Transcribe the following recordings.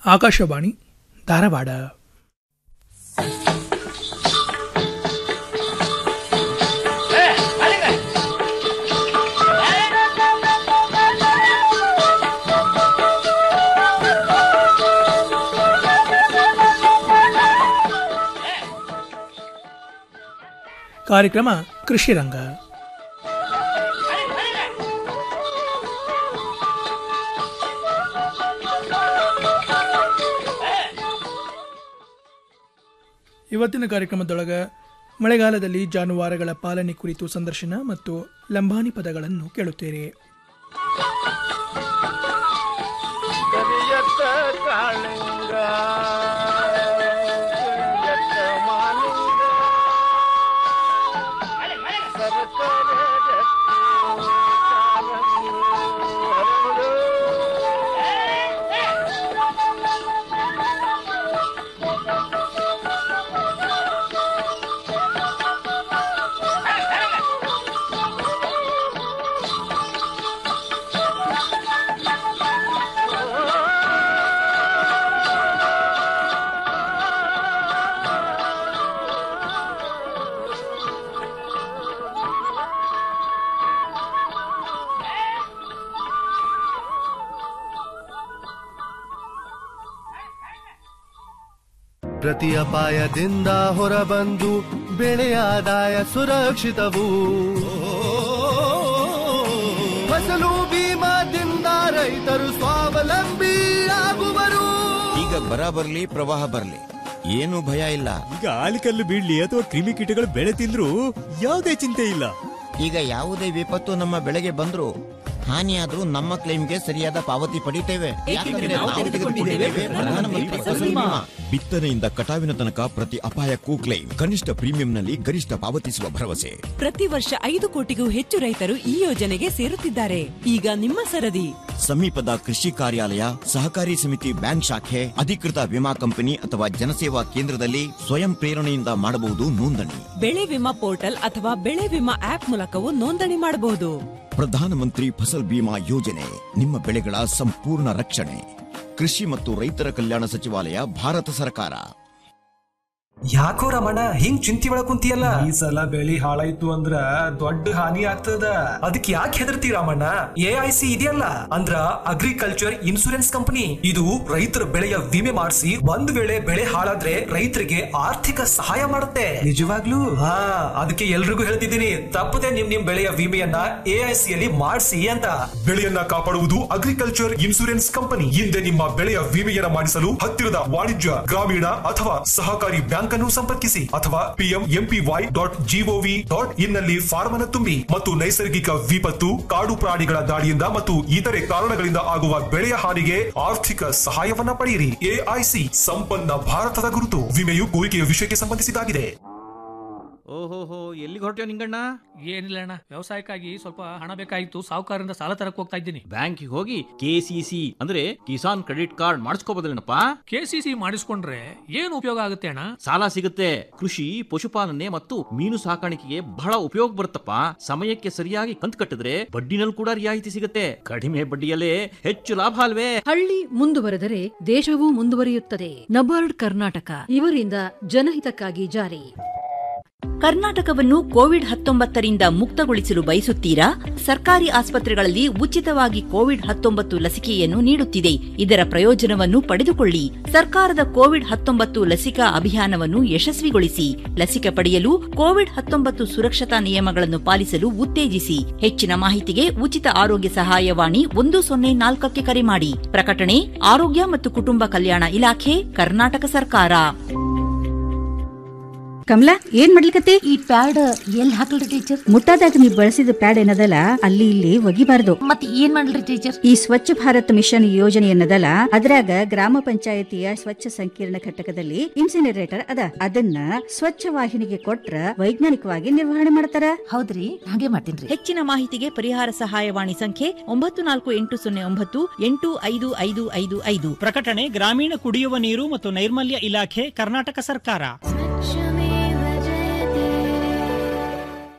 ಆಕಾಶವಾಣಿ ಧಾರವಾಡ ಕಾರ್ಯಕ್ರಮ ಕೃಷಿ ರಂಗ ಇವತ್ತಿನ ಕಾರ್ಯಕ್ರಮದೊಳಗ ಮಳೆಗಾಲದಲ್ಲಿ ಜಾನುವಾರುಗಳ ಪಾಲನೆ ಕುರಿತು ಸಂದರ್ಶನ ಮತ್ತು ಲಂಬಾಣಿ ಪದಗಳನ್ನು ಕೇಳುತ್ತೇವೆ ಕರಿಯತ್ತ ಕಾಳಿಂಗ ಕರಿಯತ್ತ ಮಾಲಿಂಗ ಸರ್ಕಾರ ಪ್ರತಿ ಅಪಾಯದಿಂದ ಹೊರಬಂದು ಬೆಳೆಯ ಆದಾಯ ಸುರಕ್ಷಿತವು ಫಸಲು ಬೀಮಾದಿಂದ ರೈತರು ಸ್ವಾವಲಂಬಿ ಆಗುವರು ಈಗ ಬರ ಬರ್ಲಿ ಪ್ರವಾಹ ಬರ್ಲಿ ಏನು ಭಯ ಇಲ್ಲ ಈಗ ಆಲಿಕಲ್ಲು ಬೀಳ್ಲಿ ಅಥವಾ ಕ್ರಿಮಿಕೀಟಗಳು ಬೆಳೆ ತಿಂದ್ರು ಯಾವುದೇ ಚಿಂತೆ ಇಲ್ಲ ಈಗ ಯಾವುದೇ ವಿಪತ್ತು ನಮ್ಮ ಬೆಳೆಗೆ ಬಂದ್ರು ಹಾನಿಯಾದ್ರೂ ನಮ್ಮ ಕ್ಲೈಮ್ಗೆ ಸರಿಯಾದ ಪಾವತಿ ಪಡಿತೇವೆ ಯಾಕಂದ್ರೆ ನಾವು ತೆಗೆದುಕೊಂಡಿದ್ದೇವೆ ಪ್ರಧಾನಮಂತ್ರಿ ಫಸಲ್ ಬಿಮಾ. ಬಿತ್ತನೆಯಿಂದ ಕಟಾವಿನ ತನಕ ಪ್ರತಿ ಅಪಾಯಕ್ಕೂ ಕ್ಲೈಮ್ ಕನಿಷ್ಠ ಪ್ರೀಮಿಯಂನಲ್ಲಿ ಗರಿಷ್ಠ ಪಾವತಿಸುವ ಭರವಸೆ ಪ್ರತಿ ವರ್ಷ ಐದು ಕೋಟಿಗೂ ಹೆಚ್ಚು ರೈತರು ಈ ಯೋಜನೆಗೆ ಸೇರುತ್ತಿದ್ದಾರೆ ಈಗ ನಿಮ್ಮ ಸರದಿ ಸಮೀಪದ ಕೃಷಿ ಕಾರ್ಯಾಲಯ ಸಹಕಾರಿ ಸಮಿತಿ ಬ್ಯಾಂಕ್ ಶಾಖೆ ಅಧಿಕೃತ ವಿಮಾ ಕಂಪನಿ ಅಥವಾ ಜನಸೇವಾ ಕೇಂದ್ರದಲ್ಲಿ ಸ್ವಯಂ ಪ್ರೇರಣೆಯಿಂದ ಮಾಡಬಹುದು ನೋಂದಣಿ ಬೆಳೆ ವಿಮಾ ಪೋರ್ಟಲ್ ಅಥವಾ ಬೆಳೆ ವಿಮಾ ಆಪ್ ಮೂಲಕವೂ ನೋಂದಣಿ ಮಾಡಬಹುದು ಪ್ರಧಾನಮಂತ್ರಿ ಫಸಲ್ ಬಿಮಾ ಯೋಜನೆ ನಿಮ್ಮ ಬೆಳೆಗಳ ಸಂಪೂರ್ಣ ರಕ್ಷಣೆ ಕೃಷಿ ಮತ್ತು ರೈತರ ಕಲ್ಯಾಣ ಸಚಿವಾಲಯ ಭಾರತ ಸರ್ಕಾರ ಯಾಕೋ ರಮಣ ಹಿಂಗ್ ಚಿಂತಿ ಒಳಗ್ ಕುಂತಿಯಲ್ಲ ಈ ಸಲ ಬೆಳಿ ಹಾಳಾಯ್ತು ಅಂದ್ರ ದೊಡ್ಡ ಹಾನಿ ಆಗ್ತದ ಅದಕ್ಕೆ ಯಾಕೆ ಹೆದರ್ತಿ ರಾಮಣ್ಣ ಎ ಐ ಸಿ ಇದೆಯಲ್ಲ ಅಂದ್ರ ಅಗ್ರಿಕಲ್ಚರ್ ಇನ್ಸೂರೆನ್ಸ್ ಕಂಪನಿ ಇದು ರೈತರ ಬೆಳೆಯ ವಿಮೆ ಮಾಡಿಸಿ ಒಂದ್ ವೇಳೆ ಬೆಳೆ ಹಾಳಾದ್ರೆ ರೈತರಿಗೆ ಆರ್ಥಿಕ ಸಹಾಯ ಮಾಡುತ್ತೆ ನಿಜವಾಗ್ಲೂ ಹಾ ಅದಕ್ಕೆ ಎಲ್ರಿಗೂ ಹೇಳ್ತಿದ್ದೀನಿ ತಪ್ಪದೆ ನಿಮ್ ನಿಮ್ ಬೆಳೆಯ ವಿಮೆಯನ್ನ ಎ ಐ ಸಿ ಅಲ್ಲಿ ಮಾಡಿಸಿ ಅಂತ ಬೆಳೆಯನ್ನ ಕಾಪಾಡುವುದು ಅಗ್ರಿಕಲ್ಚರ್ ಇನ್ಸೂರೆನ್ಸ್ ಕಂಪನಿ ಹಿಂದೆ ನಿಮ್ಮ ಬೆಳೆಯ ವಿಮೆಯನ್ನ ಮಾಡಿಸಲು ಹತ್ತಿರದ ವಾಣಿಜ್ಯ ಗ್ರಾಮೀಣ ಅಥವಾ ಸಹಕಾರಿ ಬ್ಯಾಂಕ್ ಅನ್ನು ಸಂಪರ್ಕಿಸಿ ಅಥವಾ PM MPY dot GOV dot in ನಲ್ಲಿ ಫಾರ್ಮ್ ಅನ್ನು ತುಂಬಿ ಮತ್ತು ನೈಸರ್ಗಿಕ ವಿಪತ್ತು ಕಾಡು ಪ್ರಾಣಿಗಳ ದಾಳಿಯಿಂದ ಮತ್ತು ಇತರೆ ಕಾರಣಗಳಿಂದ ಆಗುವ ಬೆಳೆಯ ಹಾನಿಗೆ ಆರ್ಥಿಕ ಸಹಾಯವನ್ನ ಪಡೆಯಿರಿ ಎಐಸಿ ಸಂಪನ್ನ ಭಾರತದ ಗುರುತು ವಿಮೆಯು ಕೋರಿಕೆಯ ವಿಷಯಕ್ಕೆ ಸಂಬಂಧಿಸಿದ್ದಾಗಿದೆ ಓಹೋಹೋ ಎಲ್ಲಿಗೆ ಹೊರಟ್ಯೋ ನಿಂಗಣ್ಣ ಏನಿಲ್ಲ ಅಣ್ಣ ವ್ಯವಸಾಯಕ್ಕಾಗಿ ಸ್ವಲ್ಪ ಹಣ ಬೇಕಾಗಿತ್ತು ಸಾಹುಕಾರರಿಂದ ಸಾಲ ತರಕ್ ಹೋಗ್ತಾ ಇದ್ದೀನಿ ಬ್ಯಾಂಕಿಗೆ ಹೋಗಿ ಕೆಸಿಸಿ ಅಂದ್ರೆ ಕಿಸಾನ್ ಕ್ರೆಡಿಟ್ ಕಾರ್ಡ್ ಮಾಡಿಸ್ಕೋಬೋದಲ್ಲೇನಪ್ಪ ಕೆಸಿಸಿ ಮಾಡಿಸ್ಕೊಂಡ್ರೆ ಏನು ಉಪಯೋಗ ಆಗುತ್ತೆ ಅಣ್ಣ ಸಾಲ ಸಿಗುತ್ತೆ ಕೃಷಿ ಪಶುಪಾಲನೆ ಮತ್ತು ಮೀನು ಸಾಕಾಣಿಕೆಗೆ ಬಹಳ ಉಪಯೋಗ ಬರುತ್ತಪ್ಪ ಸಮಯಕ್ಕೆ ಸರಿಯಾಗಿ ಕಂತು ಕಟ್ಟಿದ್ರೆ ಬಡ್ಡಿನಲ್ಲಿ ಕೂಡ ರಿಯಾಯಿತಿ ಸಿಗುತ್ತೆ ಕಡಿಮೆ ಬಡ್ಡಿಯಲ್ಲೇ ಹೆಚ್ಚು ಲಾಭ ಅಲ್ವೇ ಹಳ್ಳಿ ಮುಂದುವರೆದರೆ ದೇಶವೂ ಮುಂದುವರಿಯುತ್ತದೆ ನಬಾರ್ಡ್ ಕರ್ನಾಟಕ ಇವರಿಂದ ಜನಹಿತಕ್ಕಾಗಿ ಜಾರಿ ಕರ್ನಾಟಕವನ್ನು ಕೋವಿಡ್ ಹತ್ತೊಂಬತ್ತರಿಂದ ಮುಕ್ತಗೊಳಿಸಲು ಬಯಸುತ್ತೀರಾ ಸರ್ಕಾರಿ ಆಸ್ಪತ್ರೆಗಳಲ್ಲಿ ಉಚಿತವಾಗಿ ಕೋವಿಡ್ ಹತ್ತೊಂಬತ್ತು ಲಸಿಕೆಯನ್ನು ನೀಡುತ್ತಿದೆ ಇದರ ಪ್ರಯೋಜನವನ್ನು ಪಡೆದುಕೊಳ್ಳಿ ಸರ್ಕಾರದ ಕೋವಿಡ್ ಹತ್ತೊಂಬತ್ತು ಲಸಿಕಾ ಅಭಿಯಾನವನ್ನು ಯಶಸ್ವಿಗೊಳಿಸಿ ಲಸಿಕೆ ಪಡೆಯಲು ಕೋವಿಡ್ ಹತ್ತೊಂಬತ್ತು ಸುರಕ್ಷತಾ ನಿಯಮಗಳನ್ನು ಪಾಲಿಸಲು ಉತ್ತೇಜಿಸಿ ಹೆಚ್ಚಿನ ಮಾಹಿತಿಗೆ ಉಚಿತ ಆರೋಗ್ಯ ಸಹಾಯವಾಣಿ ಒಂದು ಸೊನ್ನೆ ನಾಲ್ಕಕ್ಕೆ ಕರೆ ಮಾಡಿ ಪ್ರಕಟಣೆ ಆರೋಗ್ಯ ಮತ್ತು ಕುಟುಂಬ ಕಲ್ಯಾಣ ಇಲಾಖೆ ಕರ್ನಾಟಕ ಸರ್ಕಾರ ಕಮಲಾ ಏನ್ ಮಾಡ್ಲಿಕತ್ತಿ ಈ ಪ್ಯಾಡ್ ಎಲ್ಲಿ ಹಾಕಲ್ರಿ ಟೀಚರ್ ಮುಟ್ಟಾದಾಗ ನೀವು ಬಳಸಿದ ಪ್ಯಾಡ್ ಏನದಲ್ಲ ಅಲ್ಲಿ ಇಲ್ಲಿ ಒಗಿಬಾರ್ದು ಮತ್ತೆ ಏನ್ ಮಾಡ್ಲಿ ಟೀಚರ್ ಈ ಸ್ವಚ್ಛ ಭಾರತ್ ಮಿಷನ್ ಯೋಜನೆ ಏನದಲ್ಲ ಅದ್ರಾಗ ಗ್ರಾಮ ಪಂಚಾಯತಿಯ ಸ್ವಚ್ಛ ಸಂಕೀರ್ಣ ಘಟಕದಲ್ಲಿ ಇನ್ಸಿನರೇಟರ್ ಅದ ಅದನ್ನ ಸ್ವಚ್ಛ ವಾಹಿನಿಗೆ ಕೊಟ್ರ ವೈಜ್ಞಾನಿಕವಾಗಿ ನಿರ್ವಹಣೆ ಮಾಡ್ತಾರ ಹೌದ್ರಿ ಹಾಗೆ ಮಾಡ್ತೀನಿ ಹೆಚ್ಚಿನ ಮಾಹಿತಿಗೆ ಪರಿಹಾರ ಸಹಾಯವಾಣಿ ಸಂಖ್ಯೆ ಒಂಬತ್ತು ನಾಲ್ಕು ಎಂಟು ಸೊನ್ನೆ ಒಂಬತ್ತು ಎಂಟು ಐದು ಐದು ಐದು ಐದು ಪ್ರಕಟಣೆ ಗ್ರಾಮೀಣ ಕುಡಿಯುವ ನೀರು ಮತ್ತು ನೈರ್ಮಲ್ಯ ಇಲಾಖೆ ಕರ್ನಾಟಕ ಸರ್ಕಾರ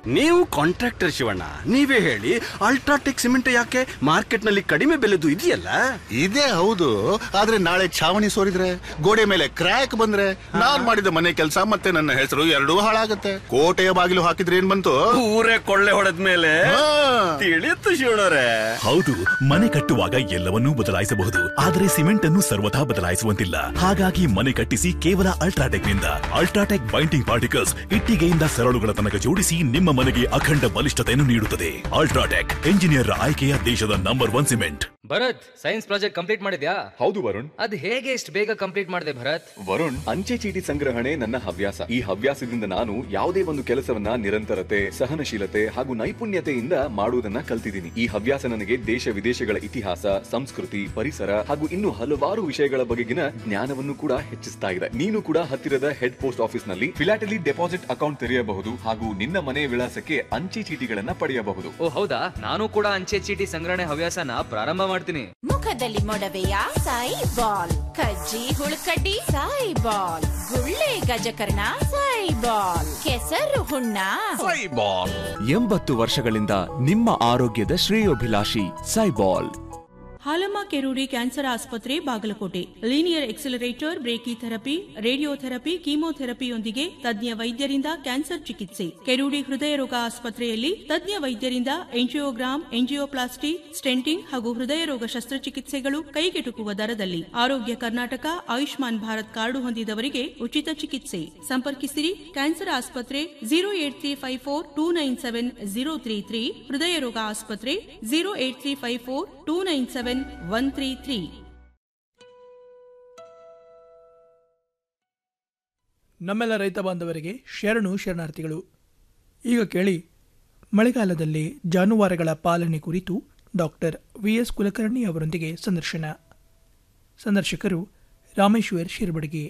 ನೀವು ಕಾಂಟ್ರಾಕ್ಟರ್ ಶಿವಣ್ಣ ನೀವೇ ಹೇಳಿ ಅಲ್ಟ್ರಾಟೆಕ್ ಸಿಮೆಂಟ್ ಯಾಕೆ ಮಾರ್ಕೆಟ್ ನಲ್ಲಿ ಕಡಿಮೆ ಬೆಲೆದು ಇದೆಯಲ್ಲ ಇದೇ ಹೌದು ಆದ್ರೆ ನಾಳೆ ಛಾವಣಿ ಸೋರಿದ್ರೆ ಗೋಡೆ ಮೇಲೆ ಕ್ರ್ಯಾಕ್ ಬಂದ್ರೆ ನಾನ್ ಮಾಡಿದ ಮನೆ ಕೆಲಸ ಮತ್ತೆ ನನ್ನ ಹೆಸರು ಎರಡೂ ಹಾಳಾಗತ್ತೆ ಕೋಟೆಯ ಬಾಗಿಲು ಹಾಕಿದ್ರೆ ಏನ್ ಬಂತು ಊರೇ ಕೊಳ್ಳೆ ಹೊಡೆದ ಮೇಲೆ ತಿಳಿಯುತ್ತು ಶಿವಣ್ಣರೇ ಹೌದು ಮನೆ ಕಟ್ಟುವಾಗ ಎಲ್ಲವನ್ನೂ ಬದಲಾಯಿಸಬಹುದು ಆದರೆ ಸಿಮೆಂಟ್ ಅನ್ನು ಸರ್ವಥಾ ಬದಲಾಯಿಸುವಂತಿಲ್ಲ ಹಾಗಾಗಿ ಮನೆ ಕಟ್ಟಿಸಿ ಕೇವಲ ಅಲ್ಟ್ರಾಟೆಕ್ ನಿಂದ ಅಲ್ಟ್ರಾಟೆಕ್ ಬೈಂಡಿಂಗ್ ಪಾರ್ಟಿಕಲ್ಸ್ ಇಟ್ಟಿಗೆಯಿಂದ ಸರಳುಗಳ ತನಕ ಜೋಡಿಸಿ ನಿಮ್ಮ ಮನೆಗೆ ಅಖಂಡ ಬಲಿಷ್ಠತೆಯನ್ನು ನೀಡುತ್ತದೆ ಅಲ್ಟ್ರಾಟೆಕ್ ಎಂಜಿನಿಯರ್ ಆಯ್ಕೆಯ ದೇಶದ number one cement Bharat science project complete ಮಾಡಿದ್ಯಾ ಹೌದು ವರುಣ್ ಅದ್ ಹೇಗೆ ಇಷ್ಟು ಬೇಗ ಕಂಪ್ಲೀಟ್ ಮಾಡಿದೆ ಭರತ್ ವರುಣ್ ಅಂಚೆ ಚೀಟಿ ಸಂಗ್ರಹಣೆ ನನ್ನ ಹವ್ಯಾಸ ಈ ಹವ್ಯಾಸದಿಂದ ನಾನು ಯಾವುದೇ ಒಂದು ಕೆಲಸವನ್ನ ನಿರಂತರತೆ ಸಹನಶೀಲತೆ ಹಾಗೂ ನೈಪುಣ್ಯತೆಯಿಂದ ಮಾಡುವುದನ್ನ ಕಲ್ತಿದ್ದೀನಿ ಈ ಹವ್ಯಾಸ ನನಗೆ ದೇಶ ವಿದೇಶಗಳ ಇತಿಹಾಸ ಸಂಸ್ಕೃತಿ ಪರಿಸರ ಹಾಗೂ ಇನ್ನು ಹಲವಾರು ವಿಷಯಗಳ ಬಗೆಗಿನ ಜ್ಞಾನವನ್ನು ಕೂಡ ಹೆಚ್ಚಿಸ್ತಾ ಇದೆ ನೀನು ಕೂಡ ಹತ್ತಿರದ ಹೆಡ್ ಪೋಸ್ಟ್ ಆಫೀಸ್ ನಲ್ಲಿ ಫಿಲಾಟಲಿ ಡೆಪಾಸಿಟ್ ಅಕೌಂಟ್ ತೆರೆಯಬಹುದು ಹಾಗೂ ನಿನ್ನ ಮನೆ ವಿಳಾಸಕ್ಕೆ ಅಂಚೆ ಚೀಟಿಗಳನ್ನ ಪಡೆಯಬಹುದು ಓ ಹೌದಾ ನಾನು ಕೂಡ ಅಂಚೆ ಚೀಟಿ ಸಂಗ್ರಹಣೆ ಹವ್ಯಾಸನ ಪ್ರಾರಂಭ ಮಾಡ್ತೀನಿ ಮುಖದಲ್ಲಿ ಮೊಡವೆಯ ಸಾಯಿ ಬಾಲ್ ಕಜ್ಜಿ ಹುಳುಕಡ್ಡಿ ಸಾಯಿ ಬಾಲ್ ಗುಳ್ಳೆ ಗಜಕರ್ಣ ಸಾಯಿ ಬಾಲ್ ಕೆಸರು ಹುಣ್ಣ ಎಂಬತ್ತು ವರ್ಷಗಳಿಂದ ನಿಮ್ಮ ಆರೋಗ್ಯದ ಶ್ರೇಯೋಭಿಲಾಷಿ ಸೈಬಾಲ್ ಹಾಲಮ್ಮ ಕೆರೂಡಿ ಕ್ಯಾನ್ಸರ್ ಆಸ್ಪತ್ರೆ Bagalkot linear accelerator brachytherapy radiotherapy ಕೀಮೋಥೆರಪಿಯೊಂದಿಗೆ ತಜ್ಞ ವೈದ್ಯರಿಂದ ಕ್ಯಾನ್ಸರ್ ಚಿಕಿತ್ಸೆ ಕೆರೂಡಿ ಹೃದಯ ರೋಗ ಆಸ್ಪತ್ರೆಯಲ್ಲಿ ತಜ್ಞ ವೈದ್ಯರಿಂದ ಎಂಜಿಯೋಗ್ರಾಮ್ ಎಂಜಿಯೋಪ್ಲಾಸ್ಟಿ ಸ್ಟೆಂಟಿಂಗ್ ಹಾಗೂ ಹೃದಯ ರೋಗ ಶಸ್ತ್ರಚಿಕಿತ್ಸೆಗಳು ಕೈಗೆಟುಕುವ ದರದಲ್ಲಿ ಆರೋಗ್ಯ ಕರ್ನಾಟಕ ಆಯುಷ್ಮಾನ್ ಭಾರತ್ ಕಾರ್ಡು ಹೊಂದಿದವರಿಗೆ ಉಚಿತ ಚಿಕಿತ್ಸೆ ಸಂಪರ್ಕಿಸಿರಿ ಕ್ಯಾನ್ಸರ್ ಆಸ್ಪತ್ರೆ zero eight three five four two nine seven zero three three ಹೃದಯ ರೋಗ ಆಸ್ಪತ್ರೆ zero eight three five four two nine seven one three three ನಮ್ಮೆಲ್ಲ ರೈತ ಬಾಂಧವರಿಗೆ ಶರಣು ಶರಣಾರ್ಥಿಗಳು ಈಗ ಕೇಳಿ ಮಳೆಗಾಲದಲ್ಲಿ ಜಾನುವಾರುಗಳ ಪಾಲನೆ ಕುರಿತು ಡಾಕ್ಟರ್ ವಿ ಎಸ್ ಕುಲಕರ್ಣಿ ಅವರೊಂದಿಗೆ ಸಂದರ್ಶನ ಸಂದರ್ಶಕರು Rameshwar Shirbadagi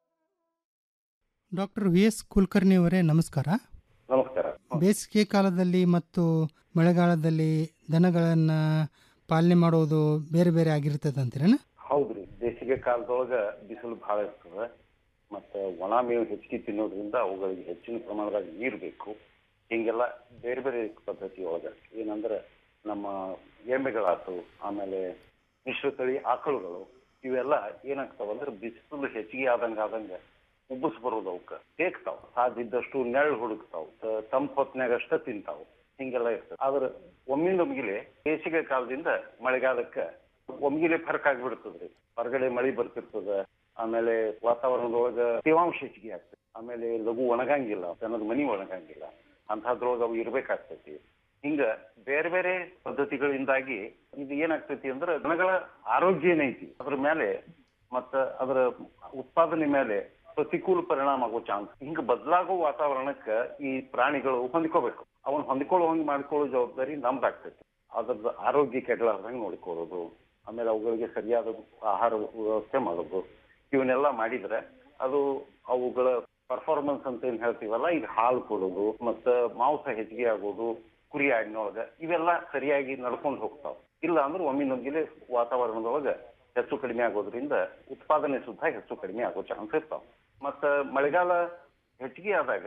doctor V S Kulkarni ಅವರೇ ನಮಸ್ಕಾರ ನಮಸ್ಕಾರ ಬೇಸಿಗೆ ಕಾಲದಲ್ಲಿ ಮತ್ತು ಮಳೆಗಾಲದಲ್ಲಿ ದನಗಳನ್ನ ಪಾಲನೆ ಮಾಡೋದು ಬೇರೆ ಬೇರೆ ಆಗಿರ್ತದೆ ಅಂತೀರೇನ ಹೌದ್ರಿ ಬೇಸಿಗೆ ಕಾಲದೊಳಗ ಬಿಸಿಲು ಬಹಳ ಇರ್ತದ ಮತ್ತ ಒಣ ಮೇವು ಹೆಚ್ಚಿಗೆ ತಿನ್ನೋದ್ರಿಂದ ಅವುಗಳಿಗೆ ಹೆಚ್ಚಿನ ಪ್ರಮಾಣದಾಗ ನೀರು ಬೇಕು ಹಿಂಗೆಲ್ಲ ಬೇರೆ ಬೇರೆ ಪದ್ಧತಿ ಒಳಗ ಏನಂದ್ರ ನಮ್ಮ ಎಮ್ಮೆಗಳಾತು ಆಮೇಲೆ ಮಿಶ್ರತಳಿ ಆಕಳುಗಳು ಇವೆಲ್ಲ ಏನಾಗ್ತಾವ ಅಂದ್ರೆ ಬಿಸಿಲು ಹೆಚ್ಚಿಗೆ ಆದಂಗ ಆದಂಗ ಉಬ್ಬಸ್ ಬರೋದು ಅವಕ್ಕ ತೇಗ್ತಾವ ಸಾಧ್ಯದಷ್ಟು ನೆರಳು ಹುಡುಕ್ತಾವ ತ- ತಂಪ್ ಹೊತ್ನ್ಯಾಗ ಅಷ್ಟ ತಿಂತಾವ ಹಿಂಗೆಲ್ಲ ಇರ್ತದೆ ಆದ್ರ ಒಮ್ಮಿಂದ ಒಮ್ಗಿಲೆ ಬೇಸಿಗೆ ಕಾಲದಿಂದ ಮಳೆಗಾಲಕ್ಕ ಒಮ್ಗಿಲೆ ಫರ್ಕ್ ಆಗ್ಬಿಡ್ತದ್ರಿ ಹೊರಗಡೆ ಮಳಿ ಬರ್ತಿರ್ತದ ಆಮೇಲೆ ವಾತಾವರಣದೊಳಗ ತೇವಾಂಶ ಹೆಚ್ಚಿಗೆ ಆಗ್ತದೆ ಆಮೇಲೆ ಲಘು ಒಣಗಂಗಿಲ್ಲ ದನದ ಮನಿ ಒಣಗಂಗಿಲ್ಲ ಅಂತಹದ್ರೊಳಗ ಅವು ಇರ್ಬೇಕಾಗ್ತೈತಿ ಹಿಂಗ ಬೇರೆ ಬೇರೆ ಪದ್ಧತಿಗಳಿಂದಾಗಿ ಇದು ಏನಾಗ್ತೈತಿ ಅಂದ್ರೆ ದನಗಳ ಆರೋಗ್ಯ ಏನೈತಿ ಅದ್ರ ಮೇಲೆ ಮತ್ತ ಅದರ ಉತ್ಪಾದನೆ ಮೇಲೆ ಪ್ರತಿಕೂಲ ಪರಿಣಾಮ ಆಗೋ ಚಾನ್ಸ್ ಹಿಂಗ ಬದಲಾಗೋ ವಾತಾವರಣಕ್ಕ ಈ ಪ್ರಾಣಿಗಳು ಹೊಂದ್ಕೋಬೇಕು ಅವನ್ ಹೊಂದ್ಕೊಳ್ಳೋ ಹಂಗ್ ಮಾಡ್ಕೊಳ್ಳೋ ಜವಾಬ್ದಾರಿ ನಮ್ದಾಗ್ತೈತಿ ಅದ್ರದ್ದು ಆರೋಗ್ಯ ಕೆಡಲಾರ್ದಂಗ್ ನೋಡ್ಕೊಳ್ಳೋದು ಆಮೇಲೆ ಅವುಗಳಿಗೆ ಸರಿಯಾದ ಆಹಾರ ವ್ಯವಸ್ಥೆ ಮಾಡೋದು ಇವನ್ನೆಲ್ಲ ಮಾಡಿದ್ರೆ ಅದು ಅವುಗಳ ಪರ್ಫಾರ್ಮೆನ್ಸ್ ಅಂತ ಏನ್ ಹೇಳ್ತೀವಲ್ಲ ಈಗ ಹಾಲು ಕೊಡೋದು ಮತ್ತ ಮಾಂಸ ಹೆಚ್ಚಿಗೆ ಆಗೋದು ಕುರಿ ಆಡಿನೊಳಗ ಇವೆಲ್ಲ ಸರಿಯಾಗಿ ನಡ್ಕೊಂಡು ಹೋಗ್ತಾವ ಇಲ್ಲ ಅಂದ್ರೆ ಒಮ್ಮಿನೊಮ್ಗಿಲೆ ವಾತಾವರಣದೊಳಗ ಹೆಚ್ಚು ಕಡಿಮೆ ಆಗೋದ್ರಿಂದ ಉತ್ಪಾದನೆ ಸುದ್ದ ಹೆಚ್ಚು ಕಡಿಮೆ ಆಗೋ ಚಾನ್ಸ್ ಇರ್ತಾವ ಮತ್ತ ಮಳೆಗಾಲ ಹೆಚ್ಚಿಗೆ ಆದಾಗ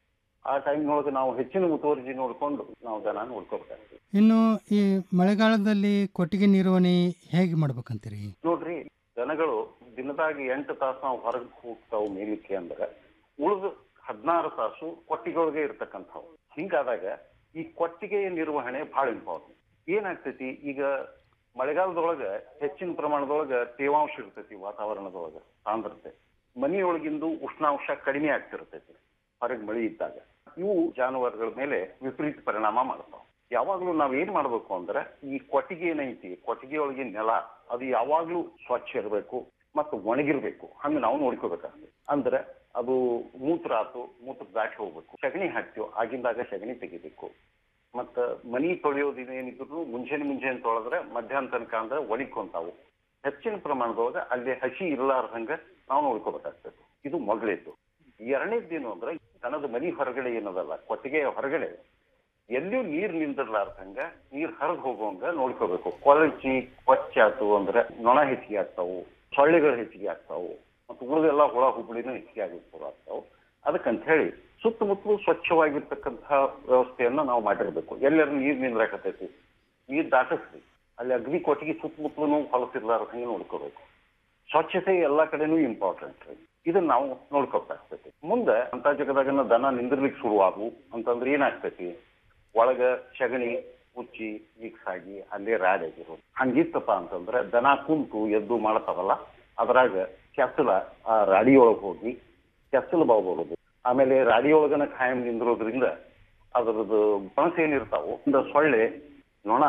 ಆ ಟೈಮ್ನೊಳಗೆ ನಾವು ಹೆಚ್ಚಿನ ಮುತುವರ್ಜಿ ನೋಡ್ಕೊಂಡು ನಾವು ದನ ನೋಡ್ಕೋಬೇಕಾಗ್ತದೆ ಇನ್ನು ಈ ಮಳೆಗಾಲದಲ್ಲಿ ಕೊಟ್ಟಿಗೆ ನಿರ್ವಹಣೆ ಹೇಗೆ ಮಾಡ್ಬೇಕಂತೀರಿ ನೋಡ್ರಿ ದನಗಳು ದಿನದಾಗಿ ಎಂಟು ತಾಸು ನಾವು ಹೊರಗೆ ಹೋಗ್ತಾವು ಮೇಲಿಕ್ಕೆ ಅಂದ್ರೆ ಉಳಿದ ಹದಿನಾರು ತಾಸು ಕೊಟ್ಟಿಗಳಿಗೆ ಇರ್ತಕ್ಕಂಥವು ಹಿಂಗಾದಾಗ ಈ ಕೊಟ್ಟಿಗೆಯ ನಿರ್ವಹಣೆ ಬಹಳ ಇಂಪಾರ್ಟೆಂಟ್ ಏನಾಗ್ತೈತಿ ಈಗ ಮಳೆಗಾಲದೊಳಗ ಹೆಚ್ಚಿನ ಪ್ರಮಾಣದೊಳಗ ತೇವಾಂಶ ಇರ್ತೈತಿ ವಾತಾವರಣದೊಳಗ ಸಾಂದ್ರತೆ ಮನೆಯೊಳಗಿಂದು ಉಷ್ಣಾಂಶ ಕಡಿಮೆ ಆಗ್ತಿರ್ತೈತಿ ಹೊರಗೆ ಮಳಿ ಇದ್ದಾಗ ಇವು ಜಾನುವಾರುಗಳ ಮೇಲೆ ವಿಪರೀತ ಪರಿಣಾಮ ಮಾಡ್ತಾವ ಯಾವಾಗ್ಲೂ ನಾವ್ ಏನ್ ಮಾಡ್ಬೇಕು ಅಂದ್ರೆ ಈ ಕೊಟ್ಟಿಗೆ ಏನೈತಿ ಕೊಟ್ಟಿಗೆ ಒಳಗಿನ ನೆಲ ಅದು ಯಾವಾಗ್ಲೂ ಸ್ವಚ್ಛ ಇರಬೇಕು ಮತ್ತು ಒಣಗಿರ್ಬೇಕು ಹಂಗ ನಾವು ನೋಡ್ಕೋಬೇಕಾಗ್ತದೆ ಅಂದ್ರೆ ಅದು ಮೂತ್ರ ಆತು ಮೂತ್ರ ದಾಟಿ ಹೋಗ್ಬೇಕು ಸಗಣಿ ಹಾಕ್ತಿವ್ ಆಗಿಂದಾಗ ಸಗಣಿ ತೆಗಿಬೇಕು ಮತ್ತ ಮನಿ ತೊಳೆಯೋದು ಏನಿದ್ರು ಮುಂಜಾನೆ ಮುಂಜಾನೆ ತೊಳೆದ್ರೆ ಮಧ್ಯಾಹ್ನ ತನಕ ಅಂದ್ರೆ ಒಣಕೊಂತಾವು ಹೆಚ್ಚಿನ ಪ್ರಮಾಣದೊಳಗ ಅಲ್ಲಿ ಹಸಿ ಇರ್ಲಾರ್ದಂಗ ನಾವು ನೋಡ್ಕೋಬೇಕಾಗ್ತದೆ ಇದು ಮೊದಲೇದು ಎರಡನೇದೇನು ಅಂದ್ರೆ ದನದ ಮನಿ ಹೊರಗಡೆ ಏನದಲ್ಲ ಕೊಟ್ಟಿಗೆಯ ಹೊರಗಡೆ ಎಲ್ಲಿಯೂ ನೀರ್ ನಿಂದಿರ್ಲಾರ್ದಂಗ ನೀರ್ ಹರಿದು ಹೋಗುವಂಗ ನೋಡ್ಕೋಬೇಕು ಕೊಳಚಿ ಕೊಚ್ಚಾತು ಅಂದ್ರೆ ನೊಣ ಹೆಚ್ಚಿಗೆ ಆಗ್ತಾವು ಸೊಳ್ಳೆಗಳು ಹೆಚ್ಚಿಗೆ ಆಗ್ತಾವು ಮತ್ತು ಉಳಿದೆಲ್ಲ ಹುಳ ಹುಬ್ಬಳಿನೂ ಹೆಚ್ಚಿಗೆ ಆಗಲಿಕ್ಕೆ ಆಗ್ತಾವು ಅದಕ್ಕಂತ ಹೇಳಿ ಸುತ್ತಮುತ್ತಲು ಸ್ವಚ್ಛವಾಗಿರ್ತಕ್ಕಂತಹ ವ್ಯವಸ್ಥೆಯನ್ನ ನಾವು ಮಾಡಿರ್ಬೇಕು ಎಲ್ಲರೂ ನೀರ್ ನಿಂದ್ರಾಕತೈತಿ ನೀರ್ ದಾಟಿಸ್ರಿ ಅಲ್ಲಿ ಅಗ್ನಿ ಕೊಟ್ಟಿಗೆ ಸುತ್ತಮುತ್ತಲು ಹೊಲಸಿರ್ಲಾರ್ದಂಗೆ ನೋಡ್ಕೋಬೇಕು ಸ್ವಚ್ಛತೆ ಎಲ್ಲಾ ಕಡೆನೂ ಇಂಪಾರ್ಟೆಂಟ್ ರೀ ಇದನ್ನ ನಾವು ನೋಡ್ಕೋಬೇಕಾಗ್ತೈತಿ ಮುಂದೆ ಅಂತ ಜಗದಾಗನ ದನ ನಿಂದಿರ್ಲಿಕ್ಕೆ ಶುರುವಾಗು ಅಂತಂದ್ರೆ ಏನಾಗ್ತೈತಿ ಒಳಗ ಸಗಣಿ ಉಚ್ಚಿ ಮಿಕ್ಸ್ ಆಗಿ ಅಲ್ಲೇ ರಾಡ್ ಆಗಿರೋದು ಹಂಗಿತ್ತಪ್ಪ ಅಂತಂದ್ರೆ ದನ ಕುಂತು ಎದ್ದು ಮಾಡ್ತಾವಲ್ಲ ಅದ್ರಾಗ ಕೆಸಲ ಆ ರಾಡಿಯೊಳಗೆ ಹೋಗಿ ಕೆಸಲು ಬಾಗೋದು ಆಮೇಲೆ ರಾಡಿಯೊಳಗನ ಖಾಯಂ ನಿಂದಿರೋದ್ರಿಂದ ಅದ್ರದ್ದು ಬಣಸ ಏನಿರ್ತಾವು ಇಂದ ಸೊಳ್ಳೆ ನೊಣ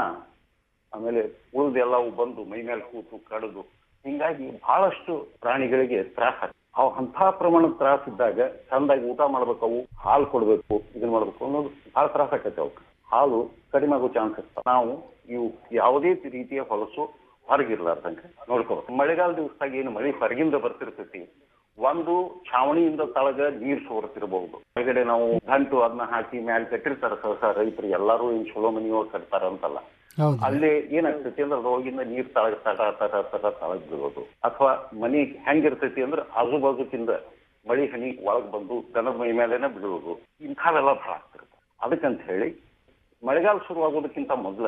ಆಮೇಲೆ ಉಳಿದೆಲ್ಲವು ಬಂದು ಮೈ ಮೇಲೆ ಕೂತು ಕಡಿದು ಹಿಂಗಾಗಿ ಬಹಳಷ್ಟು ಪ್ರಾಣಿಗಳಿಗೆ ತ್ರಾಸ ಅವು ಅಂಥ ಪ್ರಮಾಣದ ತ್ರಾಸ ಇದ್ದಾಗ ಚಂದಾಗಿ ಊಟ ಮಾಡ್ಬೇಕು ಅವು ಹಾಲು ಕೊಡ್ಬೇಕು ಇದನ್ನ ಮಾಡ್ಬೇಕು ಅನ್ನೋದು ಬಹಳ ತ್ರಾಸ ಆಕೈತೆ ಅವಕ್ಕೆ ಹಾಲು ಕಡಿಮೆ ಆಗೋ ಚಾನ್ಸ್ ಇರ್ತಾವ ನಾವು ಇವು ಯಾವುದೇ ರೀತಿಯ ಹೊಲಸು ಹೊರಗಿರ್ಲಾರ್ದಂಗೆ ನೋಡ್ಕೋಬೇಕು ಮಳೆಗಾಲ ದಿವಸದಾಗ ಏನು ಮಳೆ ಹೊರಗಿಂದ ಬರ್ತಿರ್ತೈತಿ ಒಂದು ಛಾವಣಿಯಿಂದ ತಳಗ ನೀರ್ ಸೋರ್ತಿರಬಹುದು ಹೊರಗಡೆ ನಾವು ಗಂಟು ಅದನ್ನ ಹಾಕಿ ಮ್ಯಾಲ್ ಕಟ್ಟಿರ್ತಾರ ಸಹಸ ರೈತರು ಎಲ್ಲಾರು ಏನ್ ಚಲೋ ಮನಿಯೊಳಗ್ ಕಟ್ತಾರ ಅಂತಲ್ಲ ಹೌದು ಅಲ್ಲೇ ಏನಾಗ್ತೈತಿ ಅಂದ್ರೆ ಅದ್ರೊಳಗಿಂದ ನೀರ್ ತಳಗ ತಟ ತಟ ತಟ ತಳಗ್ ಬೀಳೋದು ಅಥವಾ ಮನಿ ಹೆಂಗಿರ್ತೈತಿ ಅಂದ್ರೆ ಆಜು ಬಾಜುಕಿಂದ ಮಳಿ ಹನಿ ಒಳಗ್ ಬಂದು ದನದ ಮೈ ಮೇಲೆನೆ ಬೀಳೋದು ಇಂಥವೆಲ್ಲ ಬಹಳ ಆಗ್ತಿರುತ್ತೆ ಅದಕ್ಕಂತ ಹೇಳಿ ಮಳೆಗಾಲ ಶುರುವಾಗೋದಕ್ಕಿಂತ ಮೊದ್ಲ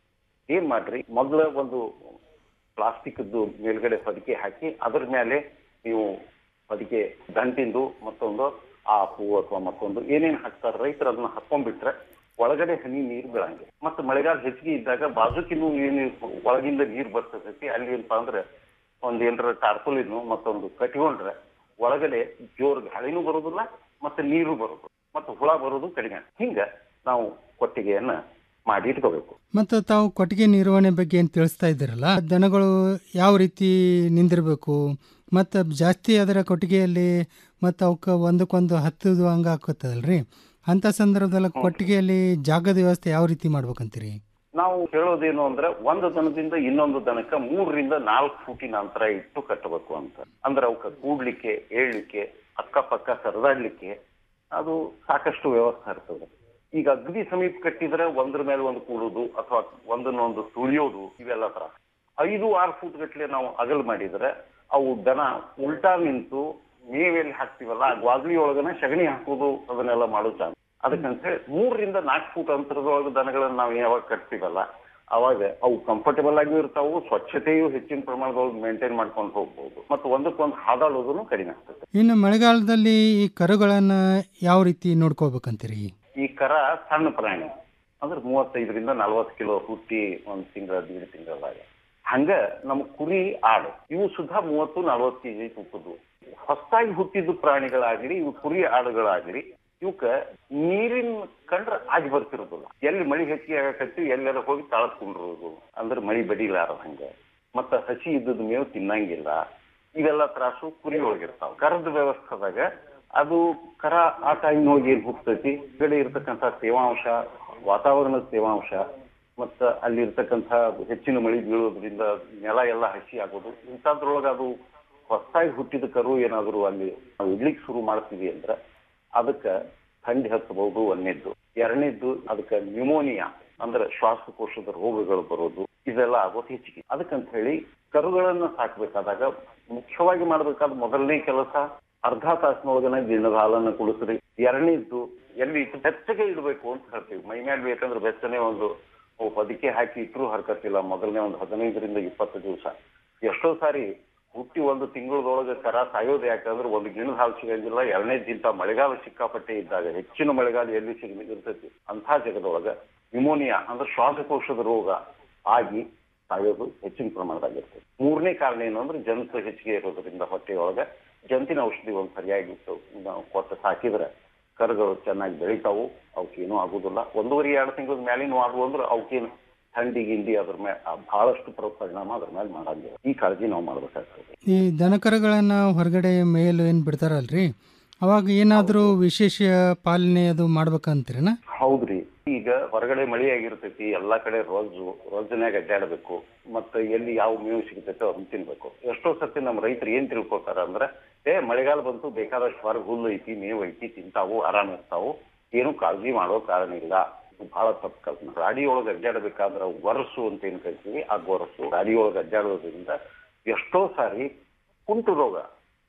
ಏನ್ ಮಾಡ್ರಿ ಮೊದ್ಲ ಒಂದು ಪ್ಲಾಸ್ಟಿಕ್ದು ಮೇಲ್ಗಡೆ ಹೊದಿಕೆ ಹಾಕಿ ಅದ್ರ ಮೇಲೆ ನೀವು ಹೊದಿಕೆ ದಂಟಿಂದು ಮತ್ತೊಂದು ಆಪು ಅಥವಾ ಮತ್ತೊಂದು ಏನೇನ್ ಹಾಕ್ತಾರ ರೈತರು ಅದನ್ನ ಹಾಕೊಂಡ್ಬಿಟ್ರೆ ಒಳಗಡೆ ಹನಿ ನೀರು ಬೀಳಂಗೆ ಮತ್ತೆ ಮಳೆಗಾಲ ಹೆಚ್ಚಿಗೆ ಇದ್ದಾಗ ಬಾಜುಕಿನ್ನು ಏನು ಒಳಗಿಂದ ನೀರು ಬರ್ತೈತಿ ಅಲ್ಲಿ ಏನಪ್ಪಾ ಅಂದ್ರೆ ಒಂದ್ ಏನರ ಟಾರ್ಪುಲಿನು ಮತ್ತೊಂದು ಕಟ್ಕೊಂಡ್ರೆ ಒಳಗಡೆ ಜೋರ್ ಗಾಳಿನೂ ಬರೋದಿಲ್ಲ ಮತ್ತೆ ನೀರು ಬರೋದು ಮತ್ತೆ ಹುಳ ಬರೋದು ಕಡಿಮೆ ಹಿಂಗ ನಾವು ಕೊಟ್ಟಿಗೆಯನ್ನ ಮಾಡಿ ಇಟ್ಕೋಬೇಕು ಮತ್ತು ತಾವು ಕೊಟ್ಟಿಗೆ ನಿರ್ವಹಣೆ ಬಗ್ಗೆ ಏನು ತಿಳಿಸ್ತಾ ಇದ್ದೀರಲ್ಲ ದನಗಳು ಯಾವ ರೀತಿ ನಿಂದಿರಬೇಕು ಮತ್ತು ಜಾಸ್ತಿ ಅದರ ಕೊಟ್ಟಿಗೆಯಲ್ಲಿ ಮತ್ತು ಅವಕ್ಕೆ ಒಂದಕ್ಕೊಂದು ಹತ್ತದು ಹಂಗೆ ಹಾಕೋತದಲ್ರಿ ಅಂಥ ಸಂದರ್ಭದಲ್ಲಿ ಕೊಟ್ಟಿಗೆಯಲ್ಲಿ ಜಾಗದ ವ್ಯವಸ್ಥೆ ಯಾವ ರೀತಿ ಮಾಡ್ಬೇಕಂತೀರಿ ನಾವು ಹೇಳೋದೇನು ಅಂದ್ರೆ ಒಂದು ದನದಿಂದ ಇನ್ನೊಂದು ದನಕ್ಕ ಮೂರರಿಂದ ನಾಲ್ಕು ಫೂಟಿನ ಅಂತರ ಇಟ್ಟು ಕಟ್ಟಬೇಕು ಅಂತ ಅಂದ್ರೆ ಅವಕ್ಕ ಕೂಡ್ಲಿಕ್ಕೆ ಏಳ್ಲಿಕ್ಕೆ ಅಕ್ಕಪಕ್ಕ ಸರದಾಡ್ಲಿಕ್ಕೆ ಅದು ಸಾಕಷ್ಟು ವ್ಯವಸ್ಥೆ ಇರ್ತದೆ ಈಗ ಅಗ್ದಿ ಸಮೀಪ ಕಟ್ಟಿದ್ರೆ ಒಂದ್ರ ಮೇಲೆ ಒಂದು ಕೂಡುದು ಅಥವಾ ಒಂದನ್ನೊಂದು ತುಳಿಯೋದು ಇವೆಲ್ಲ ತರ ಐದು ಆರು ಫೂಟ್ ಗಟ್ಲೆ ನಾವು ಅಗಲ್ ಮಾಡಿದ್ರೆ ಅವು ದನ ಉಲ್ಟಾ ನಿಂತು ಮೇವೆಲ್ಲಿ ಹಾಕ್ತಿವಲ್ಲ ಆ ಗ್ವಾದ್ಲಿ ಒಳಗನ ಸಗಣಿ ಹಾಕೋದು ಅದನ್ನೆಲ್ಲ ಮಾಡೋ ಚಾನ್ಸ್ ಅದಕ್ಕಂತ ಹೇಳಿ ಮೂರರಿಂದ ನಾಲ್ಕು ಫೂಟ್ ಅಂತರದೊಳಗೆ ದನಗಳನ್ನ ನಾವು ಯಾವಾಗ ಕಟ್ತೀವಲ್ಲ ಅವಾಗ ಅವು ಕಂಫರ್ಟಬಲ್ ಆಗಿಯೂ ಇರ್ತಾವು ಸ್ವಚ್ಛತೆಯು ಹೆಚ್ಚಿನ ಪ್ರಮಾಣದೊಳಗೆ ಮೇಂಟೈನ್ ಮಾಡ್ಕೊಂಡು ಹೋಗ್ಬೋದು ಮತ್ತು ಒಂದಕ್ಕೊಂದು ಹಾದಾಡೋದನ್ನು ಕಡಿಮೆ ಆಗ್ತದೆ ಇನ್ನು ಮಳೆಗಾಲದಲ್ಲಿ ಈ ಕರುಗಳನ್ನು ಯಾವ ರೀತಿ ನೋಡ್ಕೋಬೇಕಂತೀರಿ ಈ ಕರ ಸಣ್ಣ ಪ್ರಾಣಿ ಅಂದ್ರೆ ಮೂವತ್ತೈದರಿಂದ ನಲವತ್ತು ಕಿಲೋ ಹುಟ್ಟಿ ಒಂದ್ ತಿಂಗಳ ದೀಡ್ ತಿಂಗಳದಾಗ ಹಂಗ ನಮ್ಮ ಕುರಿ ಆಡು ಇವು ಸುಧಾ ಮೂವತ್ತು ನಲವತ್ತು ಕೆಜಿ ತೂಕದ್ದು ಹೊಸದಾಗಿ ಹುಟ್ಟಿದ ಪ್ರಾಣಿಗಳಾಗ್ಲಿ ಇವು ಕುರಿ ಆಡುಗಳಾಗ್ಲಿ ಇವಕ್ಕ ನೀರಿನ ಕಂಡ್ರೆ ಆಗಿ ಬರ್ತಿರೋದಿಲ್ಲ ಎಲ್ಲಿ ಮಳಿ ಹೆಚ್ಚಿಗೆ ಆಗಕತ್ತಿ ಎಲ್ಲೆಲ್ಲ ಹೋಗಿ ತಾಳತ್ಕೊಂಡಿರೋದು ಅಂದ್ರೆ ಮಳಿ ಬಡಿಲಾರ ಹಂಗ ಮತ್ತ ಹಸಿ ಇದ್ದದ ಮೇವು ತಿನ್ನಂಗಿಲ್ಲ ಇವೆಲ್ಲ ತ್ರಾಸು ಕುರಿ ಒಳಗಿರ್ತಾವ ಕರದ ವ್ಯವಸ್ಥೆದಾಗ ಅದು ಕರ ಆ ಟೈಮ್ ಹೋಗಿ ಏನ್ ಹೋಗ್ತೈತಿ ಈ ಕಡೆ ಇರ್ತಕ್ಕಂಥ ತೇವಾಂಶ ವಾತಾವರಣದ ತೇವಾಂಶ ಮತ್ತ ಅಲ್ಲಿ ಇರ್ತಕ್ಕಂಥ ಹೆಚ್ಚಿನ ಮಳಿ ಬೀಳೋದ್ರಿಂದ ನೆಲ ಎಲ್ಲ ಹಸಿ ಆಗೋದು ಇಂಥದ್ರೊಳಗ ಅದು ಹೊಸದಾಗಿ ಹುಟ್ಟಿದ ಕರು ಏನಾದ್ರು ಅಲ್ಲಿ ನಾವು ಇಡ್ಲಿಕ್ಕೆ ಶುರು ಮಾಡ್ತೀವಿ ಅಂದ್ರೆ ಅದಕ್ಕ ಥಂಡಿ ಹತ್ತಬಹುದು ಒಂದನೇದ್ದು ಎರಡನೇದ್ದು ಅದಕ್ಕೆ ನ್ಯೂಮೋನಿಯಾ ಅಂದ್ರೆ ಶ್ವಾಸಕೋಶದ ರೋಗಗಳು ಬರೋದು ಇದೆಲ್ಲ ಆಗೋದು ಹೆಚ್ಚಿಗೆ ಅದಕ್ಕಂತ ಹೇಳಿ ಕರುಗಳನ್ನ ಸಾಕ್ಬೇಕಾದಾಗ ಮುಖ್ಯವಾಗಿ ಮಾಡ್ಬೇಕಾದ ಮೊದಲನೇ ಕೆಲಸ ಅರ್ಧ ತಾಸಿನೊಳಗನ ಗಿಣ್ಣದ ಹಾಲನ್ನ ಕುಡಿಸ್ರಿ ಎರಡನೇದ್ದು ಎಲ್ಲಿ ಇಟ್ಟು ಬೆಚ್ಚಗೆ ಇಡಬೇಕು ಅಂತ ಹೇಳ್ತೀವಿ ಮೈ ಮೇಲೆ ಬೇಕಂದ್ರೆ ಬೆಚ್ಚನೆ ಒಂದು ಹೊದಿಕೆ ಹಾಕಿ ಇಟ್ಟರು ಹರ್ಕತ್ತಿಲ್ಲ ಮೊದಲನೇ ಒಂದು ಹದಿನೈದರಿಂದ ಇಪ್ಪತ್ತು ದಿವಸ ಎಷ್ಟೋ ಸಾರಿ ಹುಟ್ಟಿ ಒಂದು ತಿಂಗಳದೊಳಗೆ ಕರ ಸಾಯೋದು ಯಾಕಂದ್ರೆ ಒಂದು ಗಿಣದ ಹಾಲು ಸಿಗಂಗಿಲ್ಲ ಎರಡನೇ ದಿನ ಮಳೆಗಾಲ ಸಿಕ್ಕಾಪಟ್ಟೆ ಇದ್ದಾಗ ಹೆಚ್ಚಿನ ಮಳೆಗಾಲ ಎಲ್ಲಿ ಸಿಗ ಇರ್ತೈತಿ ಅಂಥ ಜಗದೊಳಗ ನ್ಯೂಮೋನಿಯಾ ಅಂದ್ರೆ ಶ್ವಾಸಕೋಶದ ರೋಗ ಆಗಿ ಸಾಯೋದು ಹೆಚ್ಚಿನ ಪ್ರಮಾಣದಾಗಿರ್ತದೆ ಮೂರನೇ ಕಾರಣ ಏನು ಅಂದ್ರೆ ಜಂತು ಹೆಚ್ಚಿಗೆ ಇರೋದ್ರಿಂದ ಹೊಟ್ಟೆಯೊಳಗ ಜಂತಿನ ಔಷಧಿ ಒಂದು ಸರಿಯಾಗಿ ನಾವು ಕೊಟ್ಟು ಸಾಕಿದ್ರೆ ಕರುಗಳು ಚೆನ್ನಾಗಿ ಬೆಳಿತಾವು ಅವಕ್ಕೇನು ಆಗುದಿಲ್ಲ ಒಂದೂವರೆ ಎರಡು ತಿಂಗಳ ಮ್ಯಾಲಿನ ಆದ್ವು ಅಂದ್ರೆ ಅವಕ್ಕೇನು ಥಂಡಿ ಗಿಂಡಿ ಅದ್ರ ಮೇಲೆ ಬಹಳಷ್ಟು ಪ್ರ- ಪರಿಣಾಮ ಅದ್ರ ಮೇಲೆ ಮಾಡಂಗಿಲ್ಲ ಈ ಕಾಳಜಿ ನಾವು ಮಾಡ್ಬೇಕಾಗ್ತದೆ ಈ ದನಕರುಗಳನ್ನು ಹೊರಗಡೆ ಮೇಯಲು ಏನು ಬಿಡ್ತಾರಲ್ರಿ ಅವಾಗ ಏನಾದರೂ ವಿಶೇಷ ಪಾಲನೆ ಅದು ಮಾಡ್ಬೇಕಂತೀರನ ಹೌದ್ರಿ ಈಗ ಹೊರಗಡೆ ಮಳಿ ಆಗಿರ್ತೈತಿ ಎಲ್ಲಾ ಕಡೆ ರೋಜು ರೋಜನ್ಯಾಗ ಅಡ್ಡಾಡಬೇಕು ಮತ್ತೆ ಎಲ್ಲಿ ಯಾವ ಮೇವು ಸಿಗ್ತೈತೆ ಅದನ್ನ ತಿನ್ಬೇಕು ಎಷ್ಟೋ ಸರ್ತಿ ನಮ್ಮ ರೈತರು ಏನ್ ತಿಳ್ಕೊತಾರ ಅಂದ್ರೆ ಏ ಮಳೆಗಾಲ ಬಂತು ಬೇಕಾದಷ್ಟು ಹೊರಗೆ ಹುಲ್ಲು ಐತಿ ಮೇವು ಐತಿ ತಿಂತಾವು ಆರಾಮ ಇರ್ತಾವು ಏನು ಕಾಳಜಿ ಮಾಡೋ ಕಾರಣ ಇಲ್ಲ ಇದು ಬಹಳ ತಪ್ಪು ಕಲ್ಪನೆ ಗಾಡಿ ಒಳಗೆ ಅಡ್ಡಾಡಬೇಕಾದ್ರೆ ವರ್ಷು ಅಂತ ಏನ್ ಕರಿತೀವಿ ಆ ಗೊರಸು ಗಾಡಿ ಒಳಗೆ ಅಡ್ಡಾಡೋದ್ರಿಂದ ಎಷ್ಟೋ ಸಾರಿ ಕುಂಟು ರೋಗ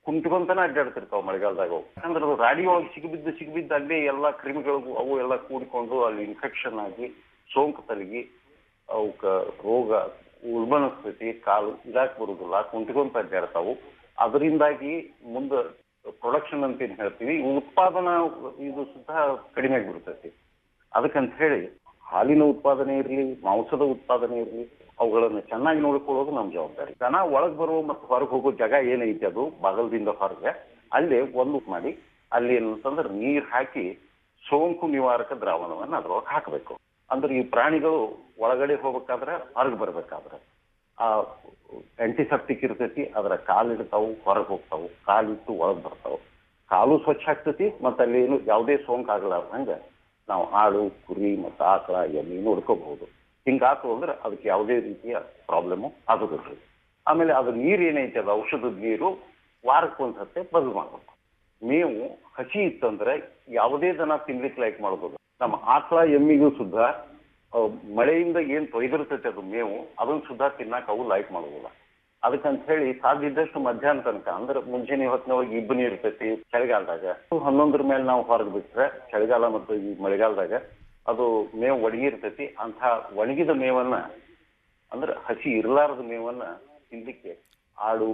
ಕುಂತ್ಕೊಂತನ ಅಡ್ಡಾಡ್ತಿರ್ತಾವ ಮಳೆಗಾಲದಾಗ ಅವು ಯಾಕಂದ್ರೆ ಅದು ರಾಡಿ ಒಳಗೆ ಸಿಗಿಬಿದ್ದು ಸಿಗಿಬಿದ್ದು ಅಲ್ಲೇ ಎಲ್ಲಾ ಕ್ರಿಮಿಗಳು ಅವು ಎಲ್ಲ ಕೂಡಿಕೊಂಡು ಅಲ್ಲಿ ಇನ್ಫೆಕ್ಷನ್ ಆಗಿ ಸೋಂಕು ತಲಗಿ ಅವಕ್ಕ ರೋಗ ಉಲ್ಬಣಿಸ್ತೈತಿ ಕಾಲು ಇದಾಕ್ ಬರುದಿಲ್ಲ ಕುಂತ್ಕೊಂತ ಅಡ್ಡಾಡ್ತಾವು ಅದರಿಂದಾಗಿ ಮುಂದೆ ಪ್ರೊಡಕ್ಷನ್ ಅಂತ ಏನ್ ಹೇಳ್ತೀವಿ ಉತ್ಪಾದನಾ ಇದು ಸುದ್ದ ಕಡಿಮೆ ಆಗಿಬಿಡ್ತೈತಿ ಅದಕ್ಕಂತ ಹೇಳಿ ಹಾಲಿನ ಉತ್ಪಾದನೆ ಇರಲಿ ಮಾಂಸದ ಉತ್ಪಾದನೆ ಇರಲಿ ಅವುಗಳನ್ನ ಚೆನ್ನಾಗಿ ನೋಡಿಕೊಳ್ಳೋದು ನಮ್ಮ ಜವಾಬ್ದಾರಿ ದನ ಒಳಗ್ ಬರುವ ಮತ್ತು ಹೊರಗೆ ಹೋಗೋ ಜಾಗ ಏನೈತಿ ಅದು ಬಾಗಲದಿಂದ ಹೊರಗೆ ಅಲ್ಲಿ ಒಂದು ಮಾಡಿ ಅಲ್ಲಿ ಏನಂತಂದ್ರೆ ನೀರ್ ಹಾಕಿ ಸೋಂಕು ನಿವಾರಕ ದ್ರಾವಣವನ್ನ ಅದ್ರೊಳಗೆ ಹಾಕಬೇಕು ಅಂದ್ರೆ ಈ ಪ್ರಾಣಿಗಳು ಒಳಗಡೆ ಹೋಗ್ಬೇಕಾದ್ರೆ ಹೊರಗೆ ಬರ್ಬೇಕಾದ್ರೆ ಆ ಆಂಟಿಸೆಪ್ಟಿಕ್ ಇರ್ತೈತಿ ಅದರ ಕಾಲಿಡ್ತಾವು ಹೊರಗೆ ಹೋಗ್ತಾವು ಕಾಲಿಟ್ಟು ಒಳಗ್ ಬರ್ತಾವು ಕಾಲು ಸ್ವಚ್ಛ ಆಗ್ತೈತಿ ಮತ್ತೆ ಅಲ್ಲಿ ಏನು ಯಾವುದೇ ಸೋಂಕು ಆಗಲಾರ್ದಂಗ ನಾವು ಆಡು ಕುರಿ ಮತ್ತು ಆಕಳ ಎಮ್ಮೆ ನೋಡ್ಕೋಬಹುದು ಹಿಂಗಾತು ಅಂದ್ರೆ ಅದಕ್ಕೆ ಯಾವುದೇ ರೀತಿಯ ಪ್ರಾಬ್ಲಮ್ ಆಗೋದಿಲ್ಲ ಆಮೇಲೆ ಅದು ನೀರು ಏನೈತೆ ಅದು ಔಷಧದ ನೀರು ವಾರಕ್ಕೆ ಒಂದ್ ಸತ್ತೆ ಬದಲು ಮಾಡ್ಬೇಕು ಮೇವು ಹಸಿ ಇತ್ತಂದ್ರೆ ಯಾವುದೇ ದನ ತಿನ್ಲಿಕ್ಕೆ ಲೈಕ್ ಮಾಡ್ಬೋದು ನಮ್ಮ ಆಕಳ ಎಮ್ಮಿಗೂ ಸುದ್ದ ಆ, ಮಳೆಯಿಂದ ಏನ್ ತೊಯ್ದಿರ್ತೈತೆ ಅದು ಮೇವು ಅದನ್ನ ಸುದ್ದ ತಿನ್ನಕ್ ಅವು ಲೈಕ್ ಮಾಡೋದಿಲ್ಲ ಅದಕ್ಕಂತ ಹೇಳಿ ಸಾಧ್ಯ ಇದ್ದಷ್ಟು ಮಧ್ಯಾಹ್ನ ತನಕ ಅಂದ್ರೆ ಮುಂಜಾನೆ ಹೊತ್ತಿನೊಳಗೆ ಇಬ್ಬನಿ ಇರ್ತೈತಿ ಚಳಿಗಾಲದಾಗ ಹನ್ನೊಂದರ ಮೇಲೆ ನಾವು ಹೊರಗೆ ಬಿಟ್ರೆ ಚಳಿಗಾಲ ಮತ್ತು ಈ ಮಳೆಗಾಲದಾಗ ಅದು ಮೇವು ಒಣಗಿ ಇರ್ತೈತಿ ಅಂತ ಒಣಗಿದ ಮೇವನ್ನ ಅಂದ್ರೆ ಹಸಿ ಇರಲಾರದ ಮೇವನ್ನ ತಿನ್ಲಿಕ್ಕೆ ಆಡು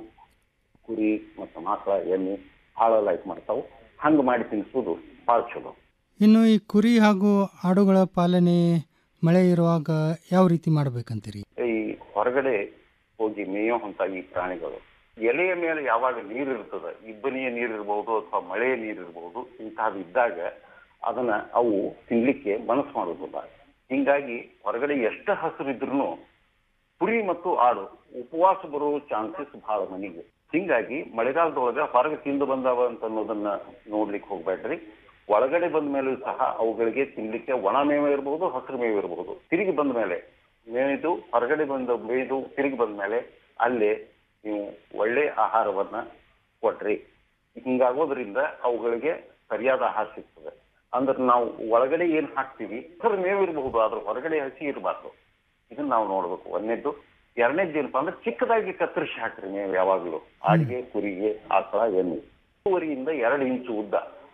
ಕುರಿ ಮತ್ತು ಮಾಕಳ ಎಮ್ಮೆ ಭಾಳ ಲೈಕ್ ಮಾಡ್ತಾವು ಹಂಗ ಮಾಡಿ ತಿನ್ಸೋದು ಭಾಳ ಚಲೋ ಇನ್ನು ಈ ಕುರಿ ಹಾಗೂ ಆಡುಗಳ ಪಾಲನೆ ಮಳೆ ಇರುವಾಗ ಯಾವ ರೀತಿ ಮಾಡ್ಬೇಕಂತೀರಿ ಈ ಹೊರಗಡೆ ಹೋಗಿ ಮೇಯೋ ಅಂತ ಈ ಪ್ರಾಣಿಗಳು ಎಲೆಯ ಮೇಲೆ ಯಾವಾಗ ನೀರು ಇರ್ತದ ಇಬ್ಬನಿಯ ನೀರು ಇರಬಹುದು ಅಥವಾ ಮಳೆಯ ನೀರು ಇರಬಹುದು ಇಂತಹದ್ದು ಇದ್ದಾಗ ಅದನ್ನ ಅವು ತಿನ್ಲಿಕ್ಕೆ ಮನಸ್ಸು ಮಾಡೋದಿಲ್ಲ ಹಿಂಗಾಗಿ ಹೊರಗಡೆ ಎಷ್ಟು ಹಸಿರು ಇದ್ರೂ ಕುರಿ ಮತ್ತು ಆಡು ಉಪವಾಸ ಬರುವ ಚಾನ್ಸಸ್ ಬಹಳ ಮನೆಗೆ ಹಿಂಗಾಗಿ ಮಳೆಗಾಲದೊಳಗ ಹೊರಗೆ ತಿಂದು ಬಂದಾವ ಅಂತ ಅನ್ನೋದನ್ನ ನೋಡ್ಲಿಕ್ಕೆ ಹೋಗ್ಬೇಡ್ರಿ ಒಳಗಡೆ ಬಂದ ಮೇಲೂ ಸಹ ಅವುಗಳಿಗೆ ತಿನ್ಲಿಕ್ಕೆ ಒಣ ಮೇವು ಇರಬಹುದು ಹಸಿರು ಮೇವು ಇರಬಹುದು ತಿರುಗಿ ಬಂದ ಮೇಲೆ ಮೇಯ್ದು ಹೊರಗಡೆ ಬಂದು ಮೇಯ್ದು ತಿರುಗಿ ಬಂದ ಮೇಲೆ ಅಲ್ಲೇ ನೀವು ಒಳ್ಳೆ ಆಹಾರವನ್ನ ಕೊಟ್ರಿ ಹಿಂಗಾಗೋದ್ರಿಂದ ಅವುಗಳಿಗೆ ಸರಿಯಾದ ಆಹಾರ ಸಿಗ್ತದೆ ಅಂದ್ರೆ ನಾವು ಒಳಗಡೆ ಏನ್ ಹಾಕ್ತೀವಿ ಹಸಿರು ಮೇವು ಇರಬಹುದು ಆದ್ರೆ ಹೊರಗಡೆ ಹಸಿ ಇರಬಾರ್ದು ಇದನ್ನ ನಾವು ನೋಡ್ಬೇಕು ಒಂದನೇದ್ದು ಎರಡನೇದ್ದು ಏನಪ್ಪಾ ಅಂದ್ರೆ ಚಿಕ್ಕದಾಗಿ ಕತ್ತರಿಸಿ ಹಾಕ್ರಿ ಮೇವು ಯಾವಾಗ್ಲೂ ಆಡಿಗೆ ಕುರಿಗೆ ಆಕಳ ಎಮ್ಮೆ ಮೂರುವರೆಯಿಂದ ಎರಡು ಇಂಚು ಉದ್ದ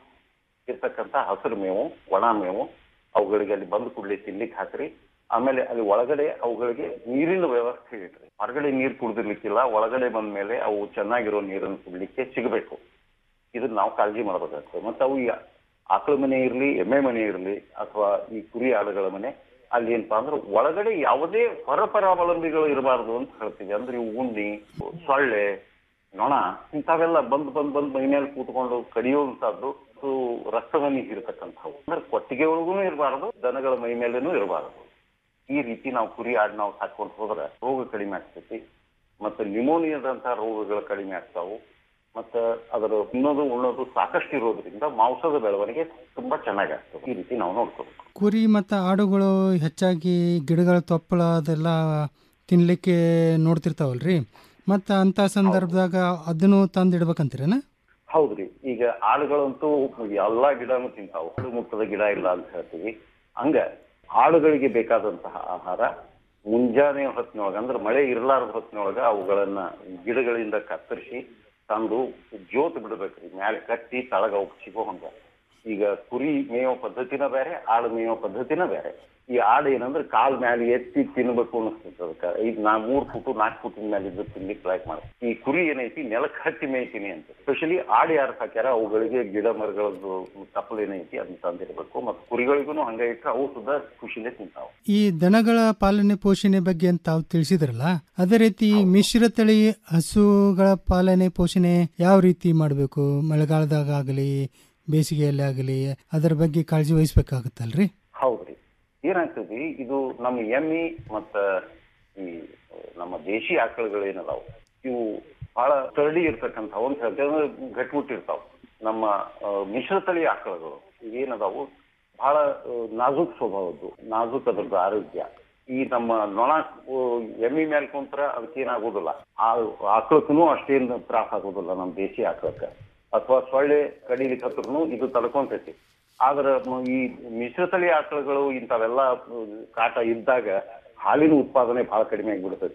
ಇರ್ತಕ್ಕಂಥ ಹಸಿರು ಮೇವು ಒಣ ಮೇವು ಅವುಗಳಿಗೆ ಅಲ್ಲಿ ಬಂದು ಕೂಡಲೇ ತಿನ್ಲಿಕ್ಕೆ ಹಾಕ್ರಿ ಆಮೇಲೆ ಅಲ್ಲಿ ಒಳಗಡೆ ಅವುಗಳಿಗೆ ನೀರಿನ ವ್ಯವಸ್ಥೆ ಇಟ್ರಿ ಹೊರಗಡೆ ನೀರು ಕುಡ್ದಿರ್ಲಿಕ್ಕಿಲ್ಲ ಒಳಗಡೆ ಬಂದ ಮೇಲೆ ಅವು ಚೆನ್ನಾಗಿರೋ ನೀರನ್ನು ಕುಡ್ಲಿಕ್ಕೆ ಸಿಗಬೇಕು ಇದನ್ನ ನಾವು ಕಾಳಜಿ ಮಾಡಬೇಕಾಗ್ತದೆ ಮತ್ತೆ ಅವು ಈ ಆಕಳ ಮನೆ ಇರ್ಲಿ ಎಮ್ಮೆ ಮನೆ ಇರ್ಲಿ ಅಥವಾ ಈ ಕುರಿ ಆಡುಗಳ ಮನೆ ಅಲ್ಲಿ ಏನಪ್ಪಾ ಅಂದ್ರೆ ಒಳಗಡೆ ಯಾವುದೇ ಹೊರಪರಾವಲಂಬಿಗಳು ಇರಬಾರ್ದು ಅಂತ ಹೇಳ್ತೀವಿ ಅಂದ್ರೆ ಇವು ಉಣ್ಣಿ ಸೊಳ್ಳೆ ನೊಣ ಇಂಥವೆಲ್ಲ ಬಂದ್ ಬಂದ್ ಬಂದ್ ಮೈ ಮೇಲೆ ಕೂತ್ಕೊಂಡು ಕಡಿಯುವಂತದ್ದು ರಕ್ತವನ್ನಿ ಇರತಕ್ಕಂಥವು ಅಂದ್ರೆ ಕೊಟ್ಟಿಗೆ ಒಳಗೂ ಇರಬಾರ್ದು ದನಗಳ ಮೈ ಮೇಲೇನೂ ಇರಬಾರ್ದು ಈ ರೀತಿ ನಾವು ಕುರಿ ಆಡ್ ನಾವು ಸಾಕೊಂಡು ಹೋದ್ರೆ ರೋಗ ಕಡಿಮೆ ಆಗ್ತೈತಿ ಮತ್ತೆ ನ್ಯೂಮೋನಿಯಾದಂತಹ ರೋಗಗಳು ಕಡಿಮೆ ಆಗ್ತಾವು ಮತ್ತೆ ಅದರ ಉಣ್ಣೋದು ಉಣ್ಣೋದು ಸಾಕಷ್ಟು ಇರೋದ್ರಿಂದ ಮಾಂಸದ ಬೆಳವಣಿಗೆ ತುಂಬಾ ಚೆನ್ನಾಗಿ ಆಗ್ತದೆ ಈ ರೀತಿ ನಾವು ನೋಡ್ಕೋಬೇಕು ಕುರಿ ಮತ್ತು ಆಡುಗಳು ಹೆಚ್ಚಾಗಿ ಗಿಡಗಳ ತೊಪ್ಪಳ ಅದೆಲ್ಲ ತಿನ್ನಲಿಕ್ಕೆ ನೋಡ್ತಿರ್ತಾವಲ್ರಿ ಮತ್ತು ಅಂಥ ಸಂದರ್ಭದಾಗ ಅದನ್ನು ತಂದು ಇಡ್ಬೇಕಂತೀರೇನ ಹೌದ್ರಿ ಈಗ ಆಡುಗಳಂತೂ ಎಲ್ಲಾ ಗಿಡನೂ ತಿಂತಾವು ಆಡು ಮುಟ್ಟದ ಗಿಡ ಇಲ್ಲ ಅಂತ ಹೇಳ್ತೀವಿ ಹಂಗ ಆಡುಗಳಿಗೆ ಬೇಕಾದಂತಹ ಆಹಾರ ಮುಂಜಾನೆ ಹೊತ್ತಿನೊಳಗ ಅಂದ್ರೆ ಮಳೆ ಇರಲಾರದ ಹೊತ್ತಿನೊಳಗ ಅವುಗಳನ್ನ ಗಿಡಗಳಿಂದ ಕತ್ತರಿಸಿ ತಂದು ಜೋತ್ ಬಿಡ್ಬೇಕ್ರಿ ಮ್ಯಾಲೆ ಕಟ್ಟಿ ತಳಗ ಅವಕ್ಕೆ ಸಿಗೋ ಹಂಗ ಈಗ ಕುರಿ ಮೇಯೋ ಪದ್ಧತಿನ ಬೇರೆ ಆಡು ಮೇಯೋ ಪದ್ಧತಿನ ಬೇರೆ ಈ ಆಡು ಏನಂದ್ರೆ ಕಾಲ್ ಮ್ಯಾಲೆ ಎತ್ತಿ ತಿನ್ಬೇಕು ಅನಿಸ್ತೈತೆ ಅದಕ್ಕೆ ಈಗ ನಾ ಮೂರ್ ಫುಟು ನಾಲ್ಕು ಫುಟಿನ ಮೇಲೆ ಇದ್ದು ತಿನ್ಲಿಕ್ಕೆ ಲೈಕ್ ಮಾಡಿ ಈ ಕುರಿ ಏನೈತಿ ನೆಲಕ್ಕೆ ಹತ್ತಿ ಮೇಯ್ತೀನಿ ಅಂತ ಸ್ಪೆಷಲಿ ಆಡು ಯಾರು ಸಾಕ್ಯಾರ ಅವುಗಳಿಗೆ ಗಿಡ ಮರಗಳದ್ದು ತಪ್ಪಲು ಏನೈತಿ ಅದನ್ನ ತಂದಿರ್ಬೇಕು ಮತ್ತು ಕುರಿಗಳಿಗೂ ಹಂಗ ಇಟ್ರೆ ಅವು ಸುದ್ದ ಖುಷಿಲೇ ತಿಂತಾವ ಈ ದನಗಳ ಪಾಲನೆ ಪೋಷಣೆ ಬಗ್ಗೆ ಅಂತ ತಾವು ತಿಳಿಸಿದ್ರಲ್ಲ ಅದೇ ರೀತಿ ಮಿಶ್ರ ತಳಿ ಹಸುಗಳ ಪಾಲನೆ ಪೋಷಣೆ ಯಾವ ರೀತಿ ಮಾಡಬೇಕು ಮಳೆಗಾಲದಾಗ ಆಗಲಿ ಬೇಸಿಗೆಯಲ್ಲಿ ಆಗಲಿ ಅದರ ಬಗ್ಗೆ ಕಾಳಜಿ ವಹಿಸ್ಬೇಕಾಗುತ್ತಲ್ರಿ ಹೌದ್ರಿ ಏನಾಗ್ತದೆ ಇದು ನಮ್ಮ ಎಮ್ಮಿ ಮತ್ತ ಈ ನಮ್ಮ ದೇಶಿ ಆಕಳುಗಳು ಏನದಾವು ಇವು ಬಹಳ ಸ್ಟರ್ಡಿ ಇರ್ತಕ್ಕಂಥವು ಅಂತ ಹೇಳ್ತೇವೆ ಗಟ್ಬಿಟ್ಟಿರ್ತಾವ ನಮ್ಮ ಆ, ಮಿಶ್ರತಳಿ ಆಕಳುಗಳು ಏನದಾವು ಬಹಳ ಆ, ನಾಜೂಕ್ ಸ್ವಭಾವದ್ದು ನಾಜೂಕ್ ಅದ್ರದ್ದು ಆರೋಗ್ಯ ಈ ನಮ್ಮ ನೊಣ ಆ, ಎಮ್ಮಿ ಮೇಲೆ ಕುಂತ್ರ ಅದಕ್ಕೇನಾಗೋದಿಲ್ಲ ಆ ಆಕಳಕ್ಕೂ ಅಷ್ಟೇನು ತ್ರಾಸ ಆಗೋದಿಲ್ಲ ನಮ್ಮ ದೇಶಿ ಆಕಳಕ್ಕ ಅಥವಾ ಸೊಳ್ಳೆ ಕಡಿಲಿಕ್ಕೆ ಹತ್ರನು ಇದು ತಡ್ಕೊಂತೈತಿ ಆದ್ರ ಮ- ಈ ಮಿಶ್ರತಳಿ ಆಕಳುಗಳು ಇಂಥವೆಲ್ಲ ಆ, ಕಾಟ ಇದ್ದಾಗ ಹಾಲಿನ ಉತ್ಪಾದನೆ ಬಹಳ ಕಡಿಮೆ ಆಗಿಬಿಡ್ತೈತ್ರಿ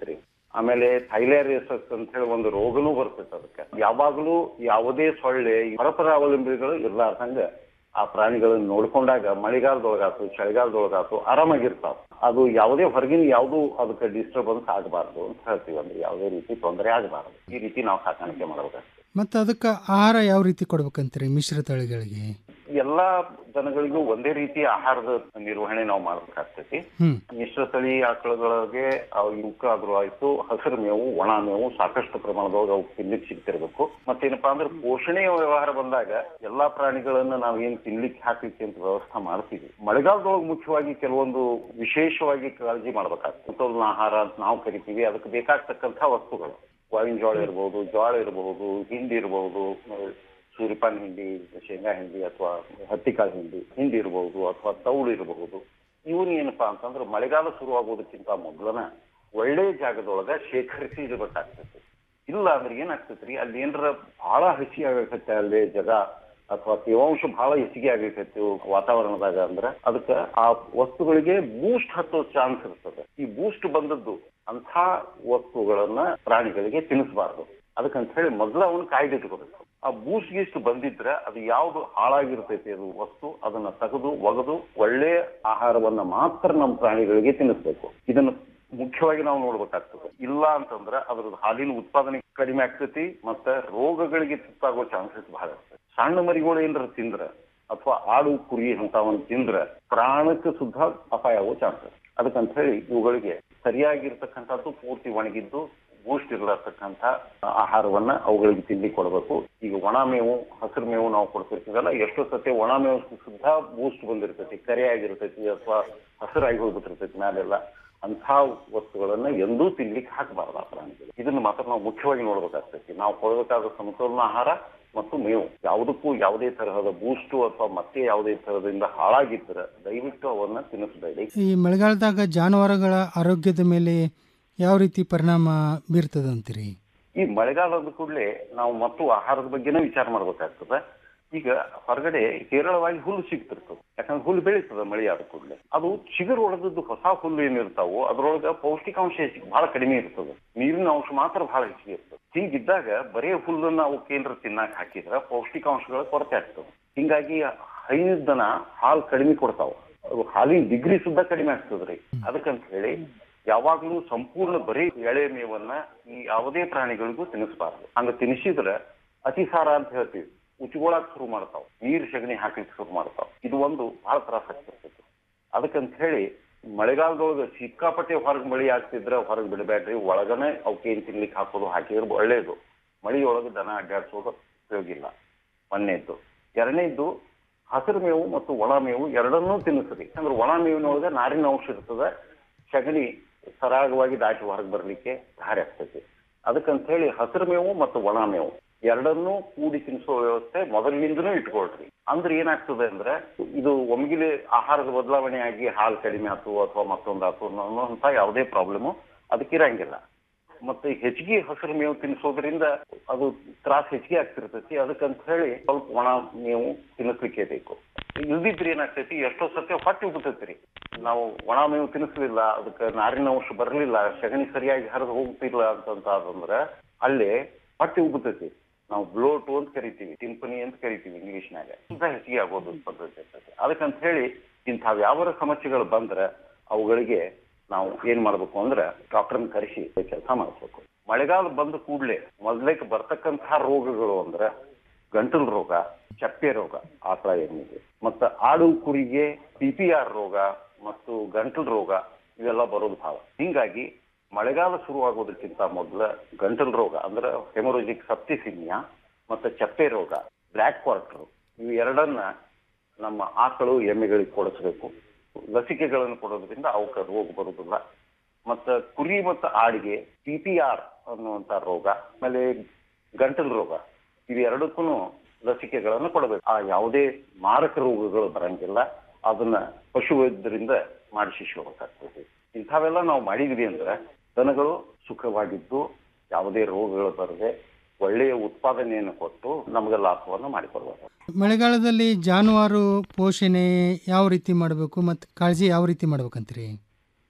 ಆಮೇಲೆ ಥೈಲೇರಿಯಸಸ್ ಅಂತ ಹೇಳಿ ಒಂದು ರೋಗನೂ ಬರ್ತೈತೆ ಅದಕ್ಕೆ ಯಾವಾಗಲೂ ಯಾವುದೇ ಸೊಳ್ಳೆ ಪರಪರಾವಲಂಬಿಗಳು ಇರ್ಲಾರ್ದಂಗ ಆ ಪ್ರಾಣಿಗಳನ್ನ ನೋಡ್ಕೊಂಡಾಗ ಮಳೆಗಾಲದೊಳಗಾತು ಚಳಿಗಾಲದೊಳಗಾತು ಆರಾಮಾಗಿರ್ತಾವ ಅದು ಯಾವುದೇ ಹೊರಗಿನ ಯಾವುದು ಅದಕ್ಕೆ ಡಿಸ್ಟರ್ಬೆನ್ಸ್ ಆಗಬಾರ್ದು ಅಂತ ಹೇಳ್ತೀವಿ ಅಂದ್ರೆ ಯಾವುದೇ ರೀತಿ ತೊಂದರೆ ಆಗಬಾರದು ಈ ರೀತಿ ನಾವು ಸಾಕಾಣಿಕೆ ಮಾಡಬೇಕು ಮತ್ತು ಅದಕ್ಕೆ ಆಹಾರ ಯಾವ ರೀತಿ ಕೊಡ್ಬೇಕಂತೀರಿ ಮಿಶ್ರ ತಳಿಗಳಿಗೆ ಎಲ್ಲಾ ದನಗಳಿಗೂ ಒಂದೇ ರೀತಿಯ ಆಹಾರದ ನಿರ್ವಹಣೆ ನಾವು ಮಾಡ್ಬೇಕಾಗ್ತೈತಿ ಹ್ಮ್ ಮಿಶ್ರ ತಳಿ ಆಕಳುಗಳಿಗೆ ಅವು ಇವಕ್ಕ ಆದ್ರೂ ಆಯ್ತು ಹಸಿರು ಮೇವು ಒಣ ಮೇವು ಸಾಕಷ್ಟು ಪ್ರಮಾಣದೊಳಗೆ ಅವು ತಿನ್ಲಿಕ್ಕೆ ಸಿಗ್ತಿರ್ಬೇಕು ಮತ್ತೇನಪ್ಪಾ ಅಂದ್ರೆ ಪೋಷಣೆಯ ವ್ಯವಹಾರ ಬಂದಾಗ ಎಲ್ಲಾ ಪ್ರಾಣಿಗಳನ್ನ ನಾವು ಏನ್ ತಿನ್ಲಿಕ್ಕೆ ಹಾಕ್ಲಿಕ್ಕೆ ಅಂತ ವ್ಯವಸ್ಥೆ ಮಾಡ್ತೀವಿ ಮಳೆಗಾಲದೊಳಗೆ ಮುಖ್ಯವಾಗಿ ಕೆಲವೊಂದು ವಿಶೇಷವಾಗಿ ಕಾಳಜಿ ಮಾಡ್ಬೇಕಾಗ್ತದೆ ಸಮತೋಲನ ಆಹಾರ ಅಂತ ನಾವು ಕರಿತೀವಿ ಅದಕ್ಕೆ ಬೇಕಾಗ್ತಕ್ಕಂಥ ವಸ್ತುಗಳು ಗಾವಿನ ಜೋಳ ಇರಬಹುದು ಜೋಳ ಇರಬಹುದು ಹಿಂಡಿ ಇರಬಹುದು ಸೂರ್ಯಪಾನ ಹಿಂಡಿ ಶೇಂಗಾ ಹಿಂಡಿ ಅಥವಾ ಹತ್ತಿಕಾಳು ಹಿಂಡಿ ಹಿಂಡಿ ಇರಬಹುದು ಅಥವಾ ತೌಡು ಇರಬಹುದು ಇವನ್ ಏನಪ್ಪಾ ಅಂತಂದ್ರೆ ಮಳೆಗಾಲ ಶುರುವಾಗೋದಕ್ಕಿಂತ ಮೊದಲನ ಒಳ್ಳೆ ಜಾಗದೊಳಗ ಶೇಖರಿಸಿ ಇಡಬೇಕಾಗ್ತೈತಿ ಇಲ್ಲ ಅಂದ್ರೆ ಏನಾಗ್ತೈತ್ರಿ ಅಲ್ಲಿ ಏನಾರ ಬಹಳ ಹಸಿ ಆಗಕತ್ತೆ ಅಲ್ಲಿ ಜಾಗ ಅಥವಾ ತೇವಾಂಶ ಬಹಳ ಹೆಚ್ಚಿಗೆ ಆಗೈತಿ ವಾತಾವರಣದಾಗ ಅಂದ್ರ ಅದಕ್ಕ ಆ ವಸ್ತುಗಳಿಗೆ ಬೂಸ್ಟ್ ಹತ್ತೋ ಚಾನ್ಸ್ ಇರ್ತದೆ ಈ ಬೂಸ್ಟ್ ಬಂದದ್ದು ಅಂಥ ವಸ್ತುಗಳನ್ನ ಪ್ರಾಣಿಗಳಿಗೆ ತಿನ್ನಿಸಬಾರ್ದು ಅದಕ್ಕಂತ ಹೇಳಿ ಮೊದಲ ಅವನು ಕಾಯ್ದಿಟ್ಕೋಬೇಕು ಆ ಬೂಸ್ಟ್ ಗೀಸ್ಟ್ ಬಂದಿದ್ರೆ ಅದು ಯಾವ್ದು ಹಾಳಾಗಿರ್ತೈತಿ ಅದು ವಸ್ತು ಅದನ್ನ ತೆಗೆದು ಒಗೆದು ಒಳ್ಳೆ ಆಹಾರವನ್ನ ಮಾತ್ರ ನಮ್ಮ ಪ್ರಾಣಿಗಳಿಗೆ ತಿನ್ನಿಸ್ಬೇಕು ಇದನ್ನ ಮುಖ್ಯವಾಗಿ ನಾವು ನೋಡ್ಬೇಕಾಗ್ತದೆ ಇಲ್ಲ ಅಂತಂದ್ರೆ ಅದ್ರದ್ದು ಹಾಲಿನ ಉತ್ಪಾದನೆ ಕಡಿಮೆ ಆಗ್ತೈತಿ ಮತ್ತೆ ರೋಗಗಳಿಗೆ ತುತ್ತಾಗೋ ಚಾನ್ಸಸ್ ಬಹಳ ಇರ್ತದೆ ಸಣ್ಣ ಮರಿಗಳು ಏನಾರ ತಿಂದ್ರ ಅಥವಾ ಆಡು ಕುರಿ ಅಂತವನ್ನ ತಿಂದ್ರ ಪ್ರಾಣಕ್ಕೆ ಸುದ್ದ ಅಪಾಯ ಆಗೋ ಚಾನ್ಸಸ್ ಅದಕ್ಕಂತ ಹೇಳಿ ಇವುಗಳಿಗೆ ಸರಿಯಾಗಿರ್ತಕ್ಕಂಥದ್ದು ಪೂರ್ತಿ ಒಣಗಿದ್ದು ಬೂಸ್ಟ್ ಇರತಕ್ಕಂಥ ಆಹಾರವನ್ನ ಅವುಗಳಿಗೆ ತಿಂಡಿ ಕೊಡಬೇಕು ಈಗ ಒಣ ಮೇವು ಹಸಿರು ಮೇವು ನಾವು ಕೊಡ್ತಿರ್ತೀವಲ್ಲ ಎಷ್ಟೋ ಸತಿ ಒಣ ಮೇವು ಸುದ್ದ ಬೂಸ್ಟ್ ಬಂದಿರ್ತೈತಿ ಕರೆಯಾಗಿರ್ತೈತಿ ಅಥವಾ ಹಸಿರಾಗಿ ಹೋಗ್ಬಿಟ್ಟಿರ್ತೈತಿ ಮ್ಯಾಲೆಲ್ಲ ಅಂಥ ವಸ್ತುಗಳನ್ನ ಎಂದೂ ತಿನ್ಲಿಕ್ಕೆ ಹಾಕಬಾರ್ದು ಆ ಪ್ರಾಣಿಗಳು ಇದನ್ನ ಮಾತ್ರ ನಾವು ಮುಖ್ಯವಾಗಿ ನೋಡ್ಬೇಕಾಗ್ತೈತಿ ನಾವು ಕೊಡಬೇಕಾದ ಸಮತೋಲನ ಆಹಾರ ಮತ್ತು ಮೇವು ಯಾವುದಕ್ಕೂ ಯಾವುದೇ ತರಹದ ಬೂಸ್ಟು ಅಥವಾ ಮತ್ತೆ ಯಾವುದೇ ತರಹದಿಂದ ಹಾಳಾಗಿದ್ರೆ ದಯವಿಟ್ಟು ಅವನ್ನ ತಿನ್ನಿಸಬೇಡಿ ಈ ಮಳೆಗಾಲದಾಗ ಜಾನುವಾರುಗಳ ಆರೋಗ್ಯದ ಮೇಲೆ ಯಾವ ರೀತಿ ಪರಿಣಾಮ ಬೀರ್ತದಂತೀರಿ ಈ ಮಳೆಗಾಲದ ಕೂಡಲೇ ನಾವು ಮತ್ತು ಆಹಾರದ ಬಗ್ಗೆನೇ ವಿಚಾರ ಮಾಡ್ಬೇಕಾಗ್ತದೆ ಈಗ ಹೊರಗಡೆ ಹೇರಳವಾಗಿ ಹುಲ್ಲು ಸಿಗ್ತಿರ್ತದೆ ಯಾಕಂದ್ರೆ ಹುಲ್ಲು ಬೆಳೀತದೆ ಮಳೆ ಆದ ಕೂಡಲೇ ಅದು ಚಿಗುರು ಹೊಡೆದದ್ದು ಹೊಸ ಹುಲ್ಲು ಏನಿರ್ತಾವೋ ಅದ್ರೊಳಗ ಪೌಷ್ಟಿಕಾಂಶ ಹೆಚ್ಚಿಗೆ ಬಹಳ ಕಡಿಮೆ ಇರ್ತದೆ ನೀರಿನ ಅಂಶ ಮಾತ್ರ ಬಹಳ ಹೆಚ್ಚಿಗೆ ಇರ್ತದೆ ಹೀಗಿದ್ದಾಗ ಬರೇ ಹುಲ್ಲನ್ನ ಅವು ಕೇಂದ್ರ ತಿನ್ನಾಕ ಹಾಕಿದ್ರೆ ಪೌಷ್ಟಿಕಾಂಶಗಳ ಕೊರತೆ ಆಗ್ತದೆ ಹಿಂಗಾಗಿ ಹೈನದ ದನ ಹಾಲು ಕಡಿಮೆ ಕೊಡ್ತಾವ ಅದು ಹಾಲಿನ ಡಿಗ್ರಿ ಸುದ್ದ ಕಡಿಮೆ ಆಗ್ತದ್ರಿ ಅದಕ್ಕಂತ ಹೇಳಿ ಯಾವಾಗ್ಲೂ ಸಂಪೂರ್ಣ ಬರೀ ಎಳೆ ಮೇವನ್ನ ಈ ಯಾವುದೇ ಪ್ರಾಣಿಗಳಿಗೂ ತಿನ್ನಿಸಬಾರ್ದು ಹಂಗ ತಿನ್ನಿಸಿದ್ರೆ ಅತಿಸಾರ ಅಂತ ಹೇಳ್ತೀವಿ ಉಚ್ಕೊಳಕ್ ಶುರು ಮಾಡ್ತಾವ್ ನೀರ್ ಸಗಣಿ ಹಾಕ್ಲಿಕ್ಕೆ ಶುರು ಮಾಡ್ತಾವ್ ಇದು ಒಂದು ಬಹಳ ತ್ರಾಸ ಆಗ್ತಿರ್ತೈತಿ ಅದಕ್ಕಂತ ಹೇಳಿ ಮಳೆಗಾಲದೊಳಗ ಸಿಕ್ಕಾಪಟ್ಟೆ ಹೊರಗ್ ಮಳಿ ಆಗ್ತಿದ್ರ ಹೊರಗ್ ಬಿಡಬೇಡ್ರಿ ಒಳಗನೆ ಅವಕ್ಕೇನ್ ತಿನ್ಲಿಕ್ಕೆ ಹಾಕೋದು ಹಾಕಿದ್ರೆ ಒಳ್ಳೇದು ಮಳಿಯೊಳಗೆ ದನ ಅಡ್ಡಾಡ್ಸೋದು ಉಪಯೋಗ ಇಲ್ಲ ಒಂದನೇದ್ದು ಎರಡನೇದ್ದು ಹಸಿರು ಮೇವು ಮತ್ತು ಒಣ ಮೇವು ಎರಡನ್ನೂ ತಿನ್ನಿಸ್ರಿ ಅಂದ್ರೆ ಒಣ ಮೇವಿನೊಳಗೆ ನಾರಿನ ಅಂಶ ಇರ್ತದೆ ಸಗಣಿ ಸರಾಗವಾಗಿ ದಾಟಿ ಹೊರಗೆ ಬರ್ಲಿಕ್ಕೆ ದಾರಿ ಆಗ್ತೈತಿ ಅದಕ್ಕಂತ ಹೇಳಿ ಹಸಿರು ಮೇವು ಮತ್ತು ಒಣ ಮೇವು ಎರಡನ್ನೂ ಕೂಡಿ ತಿನ್ನಿಸೋ ವ್ಯವಸ್ಥೆ ಮೊದಲಿನಿಂದನೂ ಇಟ್ಕೊಳ್ರಿ ಅಂದ್ರೆ ಏನಾಗ್ತದೆ ಅಂದ್ರೆ ಇದು ಒಮ್ಗಿಲೆ ಆಹಾರದ ಬದಲಾವಣೆ ಆಗಿ ಹಾಲು ಕಡಿಮೆ ಆತು ಅಥವಾ ಮತ್ತೊಂದು ಆತು ಅನ್ನೋಂಥ ಯಾವುದೇ ಪ್ರಾಬ್ಲಮ್ ಅದಕ್ಕಿರಂಗಿಲ್ಲ ಮತ್ತೆ ಹೆಚ್ಚಿಗೆ ಹಸಿರು ಮೇವು ತಿನ್ನಿಸೋದ್ರಿಂದ ಅದು ತ್ರಾಸ ಹೆಚ್ಚಿಗೆ ಆಗ್ತಿರ್ತೈತಿ ಅದಕ್ಕಂತ ಹೇಳಿ ಸ್ವಲ್ಪ ಒಣ ಮೇವು ತಿನ್ನಿಸ್ಲಿಕ್ಕೆ ಬೇಕು ಇಲ್ದಿದ್ರೆ ಏನಾಗ್ತೈತಿ ಎಷ್ಟೋ ಸತ್ಯ ಹೊಟ್ಟೆ ಉಬ್ತೈತ್ರಿ ನಾವು ಒಣ ಮೇವು ತಿನ್ನಿಸ್ಲಿಲ್ಲ ಅದಕ್ಕೆ ನಾರಿನ ಅಂಶ ಬರಲಿಲ್ಲ ಸಗಣಿ ಸರಿಯಾಗಿ ಹರಿದು ಹೋಗ್ತಿಲ್ಲ ಅಂತಂತ ಆದಂದ್ರ ಅಲ್ಲೇ ಹೊಟ್ಟೆ ಉಬ್ಬತೈತಿ ನಾವು ಬ್ಲೋಟು ಅಂತ ಕರಿತೀವಿ ಟಿಂಪನಿ ಅಂತ ಕರಿತೀವಿ ಇಂಗ್ಲಿಷ್ನಾಗ ಸುದ್ದ ಹೆಚ್ಚಿಗೆ ಆಗೋದು ಪದ್ಧತಿ ಇರ್ತೈತಿ ಅದಕ್ಕಂತ ಹೇಳಿ ಇಂಥವ್ ಯಾವ ಸಮಸ್ಯೆಗಳು ಬಂದ್ರೆ ಅವುಗಳಿಗೆ ನಾವು ಏನ್ ಮಾಡ್ಬೇಕು ಅಂದ್ರೆ ಡಾಕ್ಟರ್ನ ಕರೆಸಿ ಕೆಲಸ ಮಾಡಿಸ್ಬೇಕು ಮಳೆಗಾಲ ಬಂದ ಕೂಡಲೇ ಮೊದಲೇಕ್ ಬರ್ತಕ್ಕಂತಹ ರೋಗಗಳು ಅಂದ್ರೆ ಗಂಟಲು ರೋಗ ಚಪ್ಪೆ ರೋಗ ಆಕಳ ಎಮ್ಮಿಗೆ ಮತ್ತ ಆಡು ಕುರಿಗೆ ಪಿ ಪಿ ಆರ್ ರೋಗ ಮತ್ತು ಗಂಟಲು ರೋಗ ಇವೆಲ್ಲ ಬರೋದು ಭಾಳ ಹಿಂಗಾಗಿ ಮಳೆಗಾಲ ಶುರುವಾಗೋದಕ್ಕಿಂತ ಮೊದಲ ಗಂಟಲು ರೋಗ ಅಂದ್ರೆ ಹೆಮೊರೋಜಿಕ್ ಸಪ್ತಿಸಿಮಿಯಾ ಮತ್ತೆ ಚಪ್ಪೆ ರೋಗ ಬ್ಲ್ಯಾಕ್ ಕ್ವಾರ್ಟರ್ ಇವು ಎರಡನ್ನ ನಮ್ಮ ಆಕಳು ಎಮ್ಮೆಗಳಿಗೆ ಕೊಡಿಸ್ಬೇಕು ಲಸಿಕೆಗಳನ್ನು ಕೊಡೋದ್ರಿಂದ ಅವಕ್ಕೆ ರೋಗ ಬರುವುದಿಲ್ಲ ಮತ್ತ ಕುರಿ ಮತ್ತು ಆಡಿಗೆ ಪಿ ಪಿ ಆರ್ ಅನ್ನುವಂತ ರೋಗ ಆಮೇಲೆ ಗಂಟಲು ರೋಗ ಇವೆರಡಕ್ಕೂ ಲಸಿಕೆಗಳನ್ನು ಕೊಡಬೇಕು ಆ ಯಾವುದೇ ಮಾರಕ ರೋಗಗಳು ಬರಂಗಿಲ್ಲ ಅದನ್ನ ಪಶುವೈದ್ಯರಿಂದ ಮಾಡಿಸಿಸ್ಕೋಬೇಕಾಗ್ತದೆ ಇಂಥವೆಲ್ಲ ನಾವು ಮಾಡಿದ್ವಿ ಅಂದ್ರೆ ದನಗಳು ಸುಖವಾಗಿದ್ದು ಯಾವುದೇ ರೋಗಗಳು ಬರದೆ ಒಳ್ಳೆಯ ಉತ್ಪಾದನೆಯನ್ನು ಕೊಟ್ಟು ನಮಗೆ ಲಾಭವನ್ನು ಮಾಡಿಕೊಡ್ಬೇಕು ಮಳೆಗಾಲದಲ್ಲಿ ಜಾನುವಾರು ಪೋಷಣೆ ಯಾವ ರೀತಿ ಮಾಡಬೇಕು ಮತ್ತು ಕಾಳಜಿ ಯಾವ ರೀತಿ ಮಾಡ್ಬೇಕಂತೀರಿ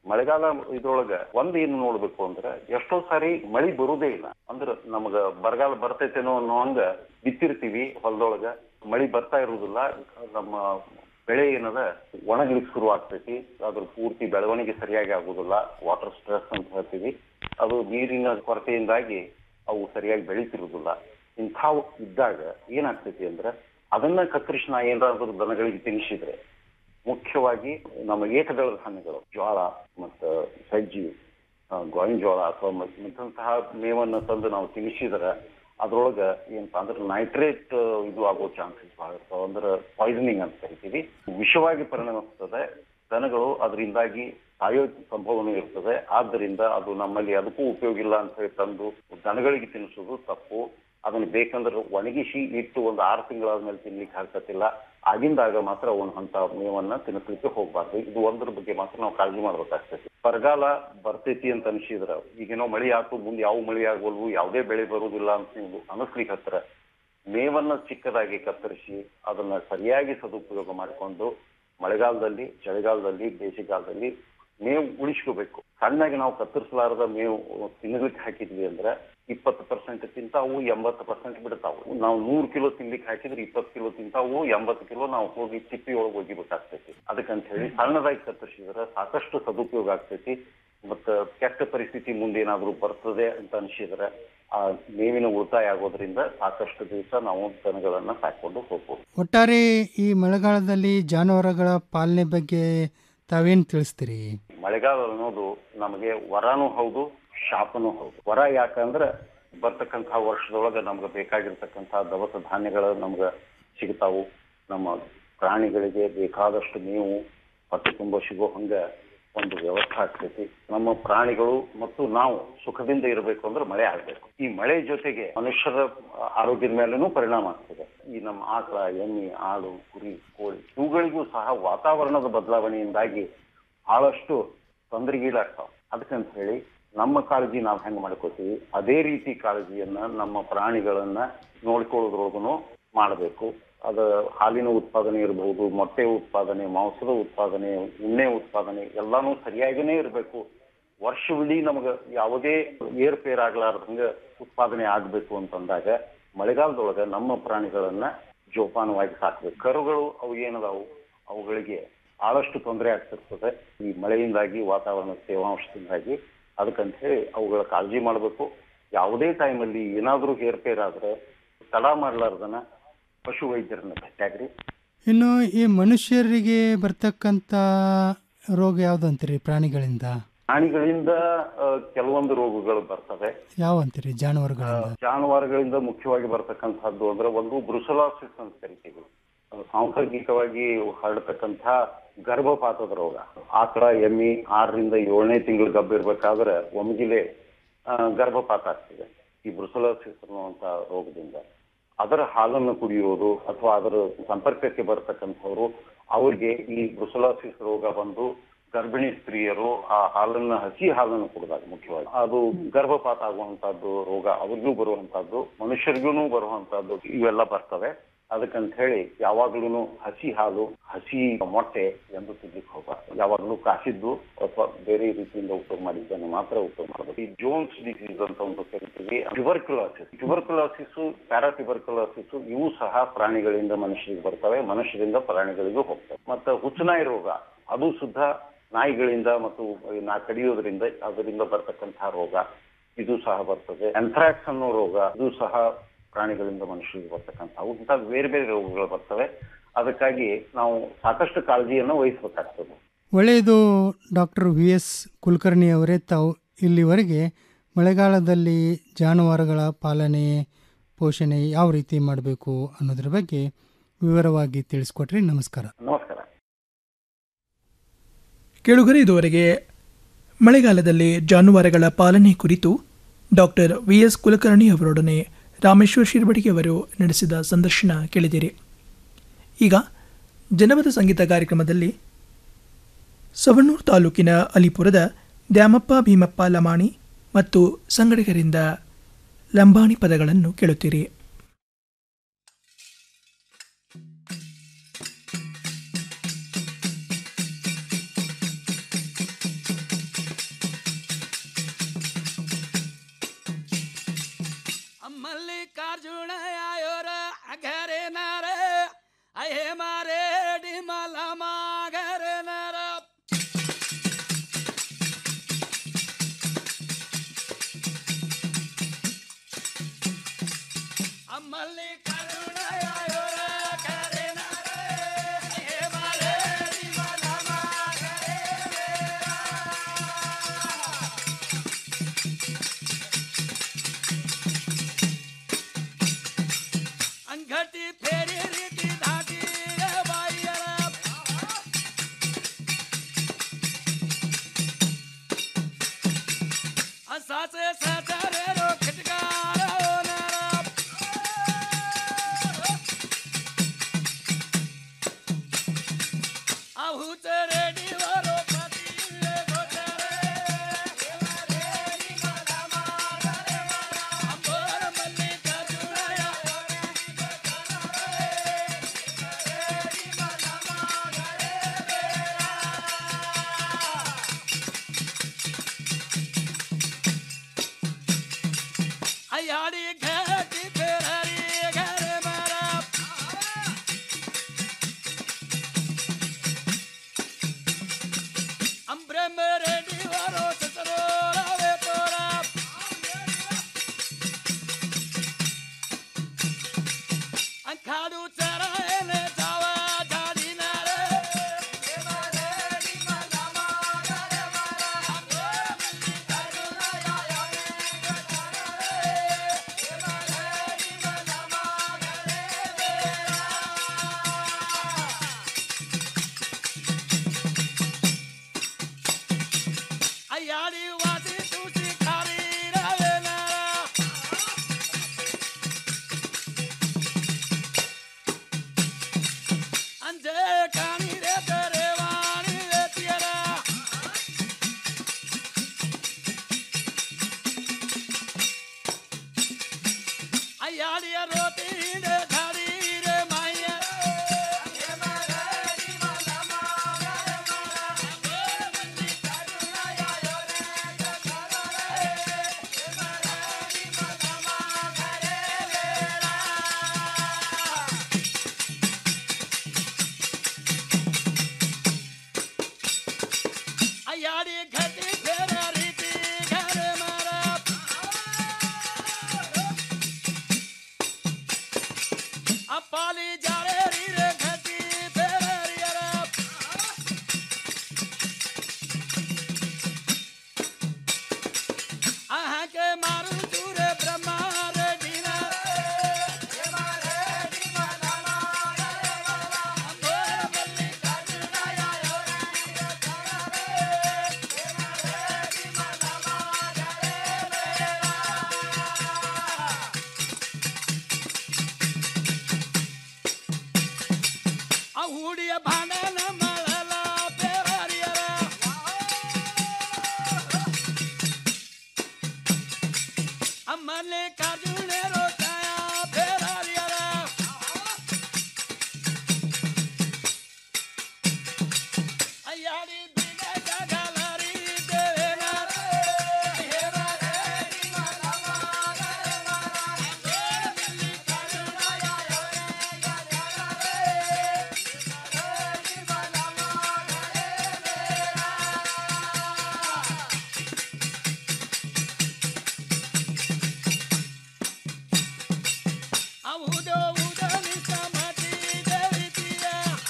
ಮಳೆಗಾಲ ಇದ್ರೊಳಗ ಒಂದ್ ಏನ್ ನೋಡ್ಬೇಕು ಅಂದ್ರೆ ಎಷ್ಟೋ ಸಾರಿ ಮಳಿ ಬರುದೇ ಇಲ್ಲ ಅಂದ್ರ ನಮಗ ಬರಗಾಲ ಬರ್ತೈತೇನೋ ಅನ್ನೋ ಹಂಗ ಬಿತ್ತಿರ್ತೀವಿ ಹೊಲದೊಳಗ ಮಳಿ ಬರ್ತಾ ಇರುವುದಿಲ್ಲ ನಮ್ಮ ಬೆಳೆ ಏನದ ಒಣಗ್ಲಿಕ್ಕೆ ಶುರು ಆಗ್ತೈತಿ ಅದ್ರ ಪೂರ್ತಿ ಬೆಳವಣಿಗೆ ಸರಿಯಾಗಿ ಆಗುದಿಲ್ಲ ವಾಟರ್ ಸ್ಟ್ರೆಸ್ ಅಂತ ಹೇಳ್ತೀವಿ ಅದು ನೀರಿನ ಕೊರತೆಯಿಂದಾಗಿ ಅವು ಸರಿಯಾಗಿ ಬೆಳೀತಿರುವುದಿಲ್ಲ ಇಂಥವು ಇದ್ದಾಗ ಏನಾಗ್ತೈತಿ ಅಂದ್ರೆ ಅದನ್ನ ಕತ್ತರಿಸಿ ನಾ ಏನಾದ್ರೂ ದನಗಳಿಗೆ ತಿನ್ನಿಸಿದ್ರೆ ಮುಖ್ಯವಾಗಿ ನಮ್ಮ ಏಕದಳ ಧಾನ್ಯಗಳು ಜೋಳ ಮತ್ತು ಸಜ್ಜಿ ಆ, ಗೋವಿನ ಜೋಳ ಅಥವಾ ಮತ್ತಂತಹ ಮೇವನ್ನ ತಂದು ನಾವು ತಿನ್ನಿಸಿದ್ರೆ ಅದ್ರೊಳಗ ಏನಪ್ಪಾ ಅಂದ್ರೆ ನೈಟ್ರೇಟ್ ಇದು ಆಗೋ ಚಾನ್ಸಸ್ ಬಹಳ ಇರ್ತಾವ ಅಂದ್ರೆ ಪಾಯ್ಸನಿಂಗ್ ಅಂತ ಕರಿತೀವಿ ವಿಷವಾಗಿ ಪರಿಣಮಿಸ್ತದೆ ದನಗಳು ಅದರಿಂದಾಗಿ ಸಾಯೋ ಸಂಭವನೂ ಇರ್ತದೆ ಆದ್ದರಿಂದ ಅದು ನಮ್ಮಲ್ಲಿ ಅದಕ್ಕೂ ಉಪಯೋಗ ಇಲ್ಲ ಅಂತ ಹೇಳಿ ತಂದು ದನಗಳಿಗೆ ತಿನ್ನಿಸೋದು ತಪ್ಪು ಅದನ್ನ ಬೇಕಂದ್ರೆ ಒಣಗಿಸಿ ಇಟ್ಟು ಒಂದು ಆರು ತಿಂಗಳಾದ್ಮೇಲೆ ತಿನ್ಲಿಕ್ಕೆ ಆಗ್ತತಿಲ್ಲ ಆಗಿಂದಾಗ ಮಾತ್ರ ಒಂದು ಹಂತ ಮೇವನ್ನ ತಿನ್ನಿಸ್ಲಿಕ್ಕೆ ಹೋಗ್ಬಾರ್ದು ಇದು ಒಂದ್ರ ಬಗ್ಗೆ ಮಾತ್ರ ನಾವು ಕಾಳಜಿ ಮಾಡ್ಬೇಕಾಗ್ತೈತಿ ಬರಗಾಲ ಬರ್ತೈತಿ ಅಂತ ಅನ್ಸಿದ್ರ ಈಗೇನೋ ಮಳಿ ಆತು ಮುಂದೆ ಯಾವ ಮಳಿ ಆಗೋಲ್ವು ಯಾವುದೇ ಬೆಳೆ ಬರುವುದಿಲ್ಲ ಅಂತ ನೀವು ಅನಿಸ್ಲಿಕ್ಕೆ ಹತ್ರ ಮೇವನ್ನ ಚಿಕ್ಕದಾಗಿ ಕತ್ತರಿಸಿ ಅದನ್ನ ಸರಿಯಾಗಿ ಸದುಪಯೋಗ ಮಾಡಿಕೊಂಡು ಮಳೆಗಾಲದಲ್ಲಿ ಚಳಿಗಾಲದಲ್ಲಿ ಬೇಸಿಗೆಗಾಲದಲ್ಲಿ ಮೇವು ಉಳಿಸ್ಕೋಬೇಕು ಸಣ್ಣಗೆ ನಾವು ಕತ್ತರಿಸಲಾರದ ಮೇವು ತಿನ್ನಲಿಕ್ಕೆ ಹಾಕಿದ್ವಿ ಅಂದ್ರೆ ಇಪ್ಪತ್ತು ಪರ್ಸೆಂಟ್ ತಿಂತಾವು ಎಂಬತ್ತು ಪರ್ಸೆಂಟ್ ಬಿಡ್ತಾವು ನಾವು ನೂರು ಕಿಲೋ ತಿನ್ಲಿಕ್ಕೆ ಹಾಕಿದ್ರೆ ಇಪ್ಪತ್ತು ಕಿಲೋ ತಿಂತಾವು ಎಂಬತ್ತು ಕಿಲೋ ನಾವು ಹೋಗಿ ಚಿಪ್ಪಿ ಒಳಗೆ ಒಗಿಬೇಕಾಗ್ತೈತಿ ಅದಕ್ಕಂತ ಹೇಳಿ ಸಣ್ಣದಾಗಿ ಕತ್ತರಿಸಿದ್ರೆ ಸಾಕಷ್ಟು ಸದುಪಯೋಗ ಆಗ್ತೈತಿ ಮತ್ತ ಕೆಟ್ಟ ಪರಿಸ್ಥಿತಿ ಮುಂದೆ ಏನಾದ್ರೂ ಬರ್ತದೆ ಅಂತ ಅನ್ಸಿದ್ರೆ ಆ ಮೇವಿನ ಉಳಿತಾಯ ಆಗೋದ್ರಿಂದ ಸಾಕಷ್ಟು ದಿವಸ ನಾವು ದನಗಳನ್ನ ಸಾಕೊಂಡು ಹೋಗ್ಬೋದು ಒಟ್ಟಾರೆ ಈ ಮಳೆಗಾಲದಲ್ಲಿ ಜಾನುವಾರುಗಳ ಪಾಲನೆ ಬಗ್ಗೆ ತಾವೇನು ತಿಳಿಸ್ತೀರಿ ಮಳೆಗಾಲ ಅನ್ನೋದು ನಮಗೆ ವರನೂ ಹೌದು ಶಾಪನೂ ಹೌದು ವರ ಯಾಕಂದ್ರೆ ಬರ್ತಕ್ಕಂತಹ ವರ್ಷದೊಳಗೆ ನಮ್ಗೆ ಬೇಕಾಗಿರ್ತಕ್ಕಂತಹ ದವಸ ಧಾನ್ಯಗಳು ನಮ್ಗೆ ಸಿಗ್ತಾವು ನಮ್ಮ ಪ್ರಾಣಿಗಳಿಗೆ ಬೇಕಾದಷ್ಟು ಮೇವು ಹೊಟ್ಟೆ ತುಂಬ ಸಿಗೋ ಹಂಗ ಒಂದು ವ್ಯವಸ್ಥೆ ಆಗ್ತೈತಿ ನಮ್ಮ ಪ್ರಾಣಿಗಳು ಮತ್ತು ನಾವು ಸುಖದಿಂದ ಇರಬೇಕು ಅಂದ್ರೆ ಮಳೆ ಆಗ್ಬೇಕು ಈ ಮಳೆ ಜೊತೆಗೆ ಮನುಷ್ಯರ ಆರೋಗ್ಯದ ಮೇಲೂ ಪರಿಣಾಮ ಆಗ್ತದೆ ಈ ನಮ್ಮ ಆಕಳ ಎಮ್ಮೆ ಆಡು ಕುರಿ ಕೋಳಿ ಇವುಗಳಿಗೂ ಸಹ ವಾತಾವರಣದ ಬದಲಾವಣೆಯಿಂದಾಗಿ ಬಹಳಷ್ಟು ತೊಂದರೆಗೀಡಾಗ್ತಾವ ಅದಕ್ಕಂತ ಹೇಳಿ ನಮ್ಮ ಕಾಳಜಿ ನಾವು ಹೆಂಗ್ ಮಾಡ್ಕೋತೀವಿ ಅದೇ ರೀತಿ ಕಾಳಜಿಯನ್ನ ನಮ್ಮ ಪ್ರಾಣಿಗಳನ್ನ ನೋಡ್ಕೊಳ್ಳೋದ್ರೊಳಗೂ ಮಾಡಬೇಕು ಅದ ಹಾಲಿನ ಉತ್ಪಾದನೆ ಇರಬಹುದು ಮೊಟ್ಟೆ ಉತ್ಪಾದನೆ ಮಾಂಸದ ಉತ್ಪಾದನೆ ಉಣ್ಣೆ ಉತ್ಪಾದನೆ ಎಲ್ಲಾನು ಸರಿಯಾಗಿನೇ ಇರಬೇಕು ವರ್ಷವಿಡೀ ನಮಗ ಯಾವುದೇ ಏರ್ಪೇರ್ ಆಗ್ಲಾರ್ದಂಗ ಉತ್ಪಾದನೆ ಆಗ್ಬೇಕು ಅಂತಂದಾಗ ಮಳೆಗಾಲದೊಳಗ ನಮ್ಮ ಪ್ರಾಣಿಗಳನ್ನ ಜೋಪಾನವಾಗಿ ಸಾಕ್ಬೇಕು ಕರುಗಳು ಅವು ಏನದಾವು ಅವುಗಳಿಗೆ ಬಹಳಷ್ಟು ತೊಂದರೆ ಆಗ್ತಿರ್ತದೆ ಈ ಮಳೆಯಿಂದಾಗಿ ವಾತಾವರಣದ ತೇವಾಂಶದಿಂದಾಗಿ ಅದಕ್ಕಂತ ಹೇಳಿ ಅವುಗಳ ಕಾಳಜಿ ಮಾಡಬೇಕು ಯಾವುದೇ ಟೈಮಲ್ಲಿ ಏನಾದ್ರೂ ಏರ್ಪೇರ್ ಆದ್ರೆ ತಡ ಮಾಡ್ಲಾರ್ದನ ಪಶು ವೈದ್ಯರನ್ನ ಭೇಟಿಯಾಗ್ರಿ ಇನ್ನು ಈ ಮನುಷ್ಯರಿಗೆ ಬರ್ತಕ್ಕಂಥ ರೋಗ ಯಾವ್ದು ಅಂತೀರಿ ಪ್ರಾಣಿಗಳಿಂದ ಪ್ರಾಣಿಗಳಿಂದ ಆ, ಕೆಲವೊಂದು ರೋಗಗಳು ಬರ್ತವೆ ಯಾವ ಅಂತೀರಿ ಜಾನುವಾರುಗಳಿಂದ ಜಾನುವಾರುಗಳಿಂದ ಮುಖ್ಯವಾಗಿ ಬರ್ತಕ್ಕಂಥದ್ದು ಅಂದ್ರೆ ಒಂದು ಬ್ರುಸಲಾಸಿಸ್ ಅಂತ ಕರಿತೀವಿ ಅದು ಸಾಂಸರ್ಗಿಕವಾಗಿ ಹರಡತಕ್ಕಂಥ ಗರ್ಭಪಾತದ ರೋಗ ಆಕಳ ಎಮ್ಮಿ ಆರರಿಂದ ಏಳನೇ ತಿಂಗಳು ಗಬ್ಬ ಇರ್ಬೇಕಾದ್ರೆ ಒಮ್ಗಿಲೆ ಆ, ಗರ್ಭಪಾತ ಆಗ್ತದೆ ಈ ಬ್ರುಸಲಾಸಿಸ್ ಅನ್ನುವಂತ ರೋಗದಿಂದ ಅದರ ಹಾಲನ್ನು ಕುಡಿಯೋದು ಅಥವಾ ಅದರ ಸಂಪರ್ಕಕ್ಕೆ ಬರ್ತಕ್ಕಂಥವ್ರು ಅವ್ರಿಗೆ ಈ ಬ್ರುಸಲಾಸಿಸ್ ರೋಗ ಬಂದು ಗರ್ಭಿಣಿ ಸ್ತ್ರೀಯರು ಆ ಹಾಲನ್ನ ಹಸಿ ಹಾಲನ್ನು ಕುಡಿದಾಗ ಮುಖ್ಯವಾಗಿ ಅದು ಗರ್ಭಪಾತ ಆಗುವಂತಹದ್ದು ರೋಗ ಅವ್ರಿಗೂ ಬರುವಂತಹದ್ದು ಮನುಷ್ಯರಿಗೂ ಬರುವಂತಹದ್ದು ಇವೆಲ್ಲ ಬರ್ತವೆ ಅದಕ್ಕಂತ ಹೇಳಿ ಯಾವಾಗ್ಲೂ ಹಸಿ ಹಾಲು ಹಸಿ ಮೊಟ್ಟೆ ಎಂದು ತಿನ್ಲಿಕ್ಕೆ ಹೋಗಬಾರ್ದು ಯಾವಾಗ್ಲೂ ಕಾಸಿದ್ದು ಅಥವಾ ಬೇರೆ ರೀತಿಯಿಂದ ಉಪಯೋಗ ಮಾಡಿದ್ದನ್ನು ಮಾತ್ರ ಉಪಯೋಗ ಮಾಡಬೇಕು ಈ ಜೋನ್ಸ್ ಡಿಸೀಸ್ ಅಂತ ಒಂದು ಕರಿತೀವಿ ಟ್ಯುಬರ್ಕ್ಯುಲಾಸಿಸ್ ಟ್ಯುಬರ್ಕ್ಯುಲಾಸಿಸ್ ಪ್ಯಾರಾಟ್ಯುಬರ್ಕ್ಯುಲಾಸಿಸ್ ಇವು ಸಹ ಪ್ರಾಣಿಗಳಿಂದ ಮನುಷ್ಯರಿಗೆ ಬರ್ತವೆ ಮನುಷ್ಯರಿಂದ ಪ್ರಾಣಿಗಳಿಗೂ ಹೋಗ್ತವೆ ಮತ್ತೆ ಹುಚ್ಚುನಾಯಿ ರೋಗ ಅದು ಸುದ್ದ ನಾಯಿಗಳಿಂದ ಮತ್ತು ನಾ ಕಡಿಯೋದ್ರಿಂದ ಅದರಿಂದ ಬರ್ತಕ್ಕಂತಹ ರೋಗ ಇದು ಸಹ ಬರ್ತದೆ ಎಂಥ್ರಾಕ್ಸ್ ಅನ್ನೋ ರೋಗ ಇದು ಸಹ ಪ್ರಾಣಿಗಳಿಂದ ಮನುಷ್ಯರಿಗೆ ಬರ್ತಕ್ಕಂಥವು ಇಂಥ ಬೇರೆ ಬೇರೆ ರೋಗಗಳು ಬರ್ತವೆ ಅದಕ್ಕಾಗಿ ನಾವು ಸಾಕಷ್ಟು ಕಾಳಜಿಯನ್ನು ವಹಿಸಬೇಕಾಗ್ತದೆ ಒಳ್ಳೆಯದು ಡಾಕ್ಟರ್ ವಿ ಎಸ್ ಕುಲಕರ್ಣಿ ಅವರೇ ತಾವು ಇಲ್ಲಿವರೆಗೆ ಮಳೆಗಾಲದಲ್ಲಿ ಜಾನುವಾರುಗಳ ಪಾಲನೆ ಪೋಷಣೆ ಯಾವ ರೀತಿ ಮಾಡಬೇಕು ಅನ್ನೋದ್ರ ಬಗ್ಗೆ ವಿವರವಾಗಿ ತಿಳಿಸ್ಕೊಟ್ರಿ ನಮಸ್ಕಾರ ನಮಸ್ಕಾರ ಕೇಳುಗರೆ ಇದುವರೆಗೆ ಮಳೆಗಾಲದಲ್ಲಿ ಜಾನುವಾರುಗಳ ಪಾಲನೆ ಕುರಿತು ಡಾಕ್ಟರ್ ವಿ ಎಸ್ ಕುಲಕರ್ಣಿ ಅವರೊಡನೆ ರಾಮೇಶ್ವರ್ ಶಿರ್ಬಡಿಗೆ ಅವರು ನಡೆಸಿದ ಸಂದರ್ಶನ ಕೇಳಿದಿರಿ ಈಗ ಜನಪದ ಸಂಗೀತ ಕಾರ್ಯಕ್ರಮದಲ್ಲಿ ಸವಣೂರು ತಾಲೂಕಿನ ಅಲಿಪುರದ ದ್ಯಾಮಪ್ಪ ಭೀಮಪ್ಪ ಲಮಾಣಿ ಮತ್ತು ಸಂಗಡಿಗರಿಂದ ಲಂಬಾಣಿ ಪದಗಳನ್ನು ಕೇಳುತ್ತೀರಿ सासे सारे रो खटकार ओ नारा आहू तेरे दीवारो पति ले गोचरे अंबर मल्लिका चुराया अयाड़ी घाटी फेरारी घर मारा अंब्रे मेरे दीवारों से सरोरावे तोरा अंखाड़ू चराएले जावा जाड़ी नारे अयाड़ी वासी तुसी खारी रवे नारा अंजे कानी रे तेरे वाणी रे तेरा अयाड़ी रोटी रे झाड़ी रे माया अयाड़ी घटी फेरा रीति घर मारा अपाली जाड़े री रे घटी फेरा रियरा आहा के मारू चूरे ब्रह्मा रे डीना ಅಹೂಡಿಯ ಭಾಣನ ಮಳಲ ಪೇರಾರಿಯರ ಅಮ್ಮಲ್ಲಿ ಕಾಜುಳೆ ರೋಚಾಯ ಪೇರಾರಿಯರ ಅಯ್ಯಾಡಿ ಬಿಡ ಜಗಲರಿ ದೇವೇನಾರ ಅವುದೋ ಉದನಿ ಸಮತಿ ದೇವಿತಿಯ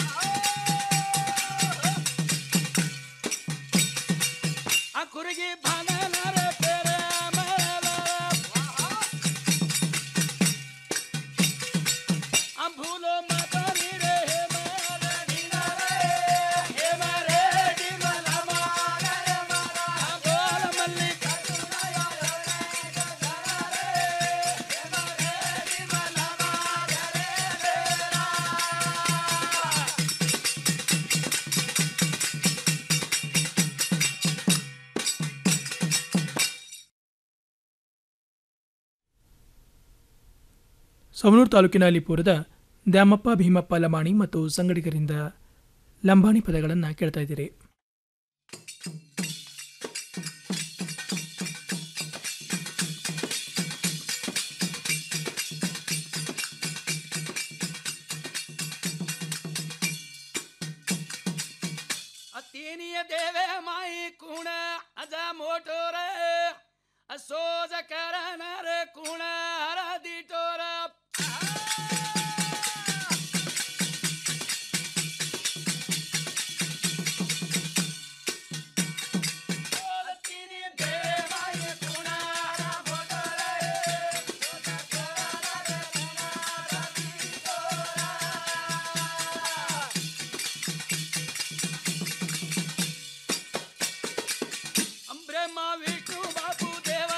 ಆ ಕುರುಗಿ ಭಾನನರ ಪೆರ ಮರಲ ಅಂಬುಲೋ ಮದನಿ ರೇ ಹೇ ಮರಡಿ ನರೇ ಹೇ ಮರಡಿ ಮಲ ಮರಡಿ ಮಲ ಗೋಲ ಮಲ್ಲಿಕ ಸವಣೂರು ತಾಲೂಕಿನ ಅಲಿಪುರದ ದ್ಯಾಮಪ್ಪ ಭೀಮಪ್ಪ ಲಮಾಣಿ ಮತ್ತು ಸಂಗಡಿಗರಿಂದ ಲಂಬಾಣಿ ಪದಗಳನ್ನು ಕೇಳ್ತಾ ಇದ್ದೀರಿ ಅತ್ತೀನಿಯ ದೇವೆ ಮಾಯಿ ಕುಣ ಅಜ ಮೋಟೋರ ಅಸೋಜ ಕರನರ ಕುಣ ಹರದಿಟೋರ ಬ್ರಹ್ಮ ವಿಷ್ಣು ಬಾಪು ದೇವ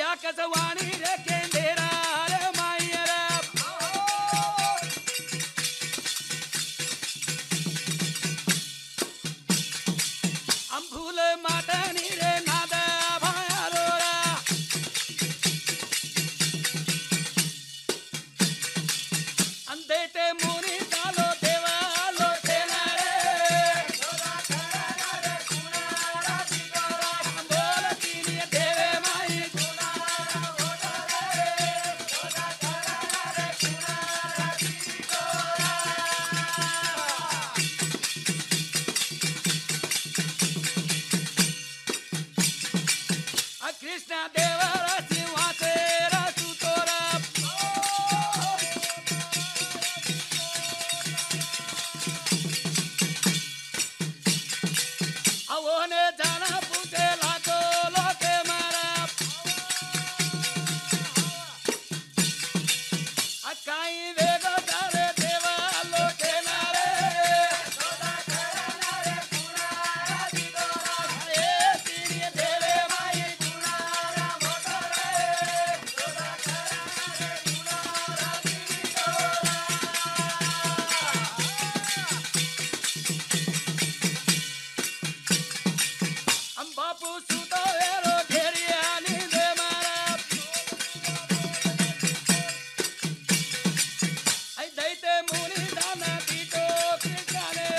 ಆಕಾಶವಾಣಿ ರೇ ಕೇಂದ್ರ ರೇ ಮಾಯರ ಅಂಬುಲ ಮಾಟ ನೀರೇ ನಾದ ಭಾಯಾರೋರ ಅಂದೈತೆ ಮುನಿ ತಾಲೋ ದೇವಾಲೋ ತೇನಾರೆ ಬೋಲ ತೀನಿಯ ದೇವೆ ಮಾಯಿ ಆ ಕೃಷ್ಣ ದೇವರ ಸಿಂಹಾಸೇರ ಸುತೋರ ಅವನೇ ಜನ ಪೂಜೆ ಲಾಕೋ ಲೋಕೆ ಮಾರ ಅಕ್ಕಾಯಿ ವೇಗ ತಾರೆ ದೇವ ಲೋಕೆ ನಾರೆ ಏ ತೀರಿಯ ದೇವೆ ಮಾಯಿ ಅಂಬಾಪು ಸುತವೇರೋ ಘೇರಿಯಾನಿ ದೇ ಮಾರ ಐ ದೈತೆ ಮುನಿ ದಾನ ತೀಟೋ ಕೃಷ್ಣನೇ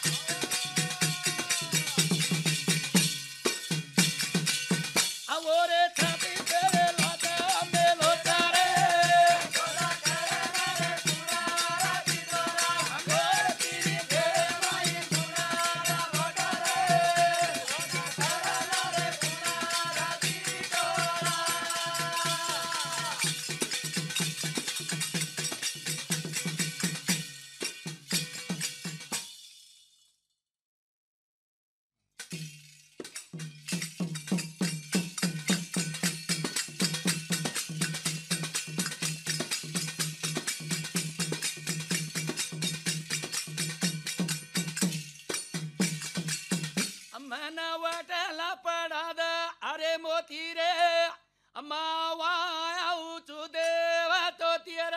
ಅವರೇ ಛಾತಿ ಬೇರೆ ಲಾಟ ಮೇಲೋತಾರೆ ಅಮ್ಮನ ಒಟಲ ಪಡಾದ ಅರೆ ಮೋತಿ ರೇ ಅಮ್ಮ ವಾಯು ದೇವ ತೋತಿಯರ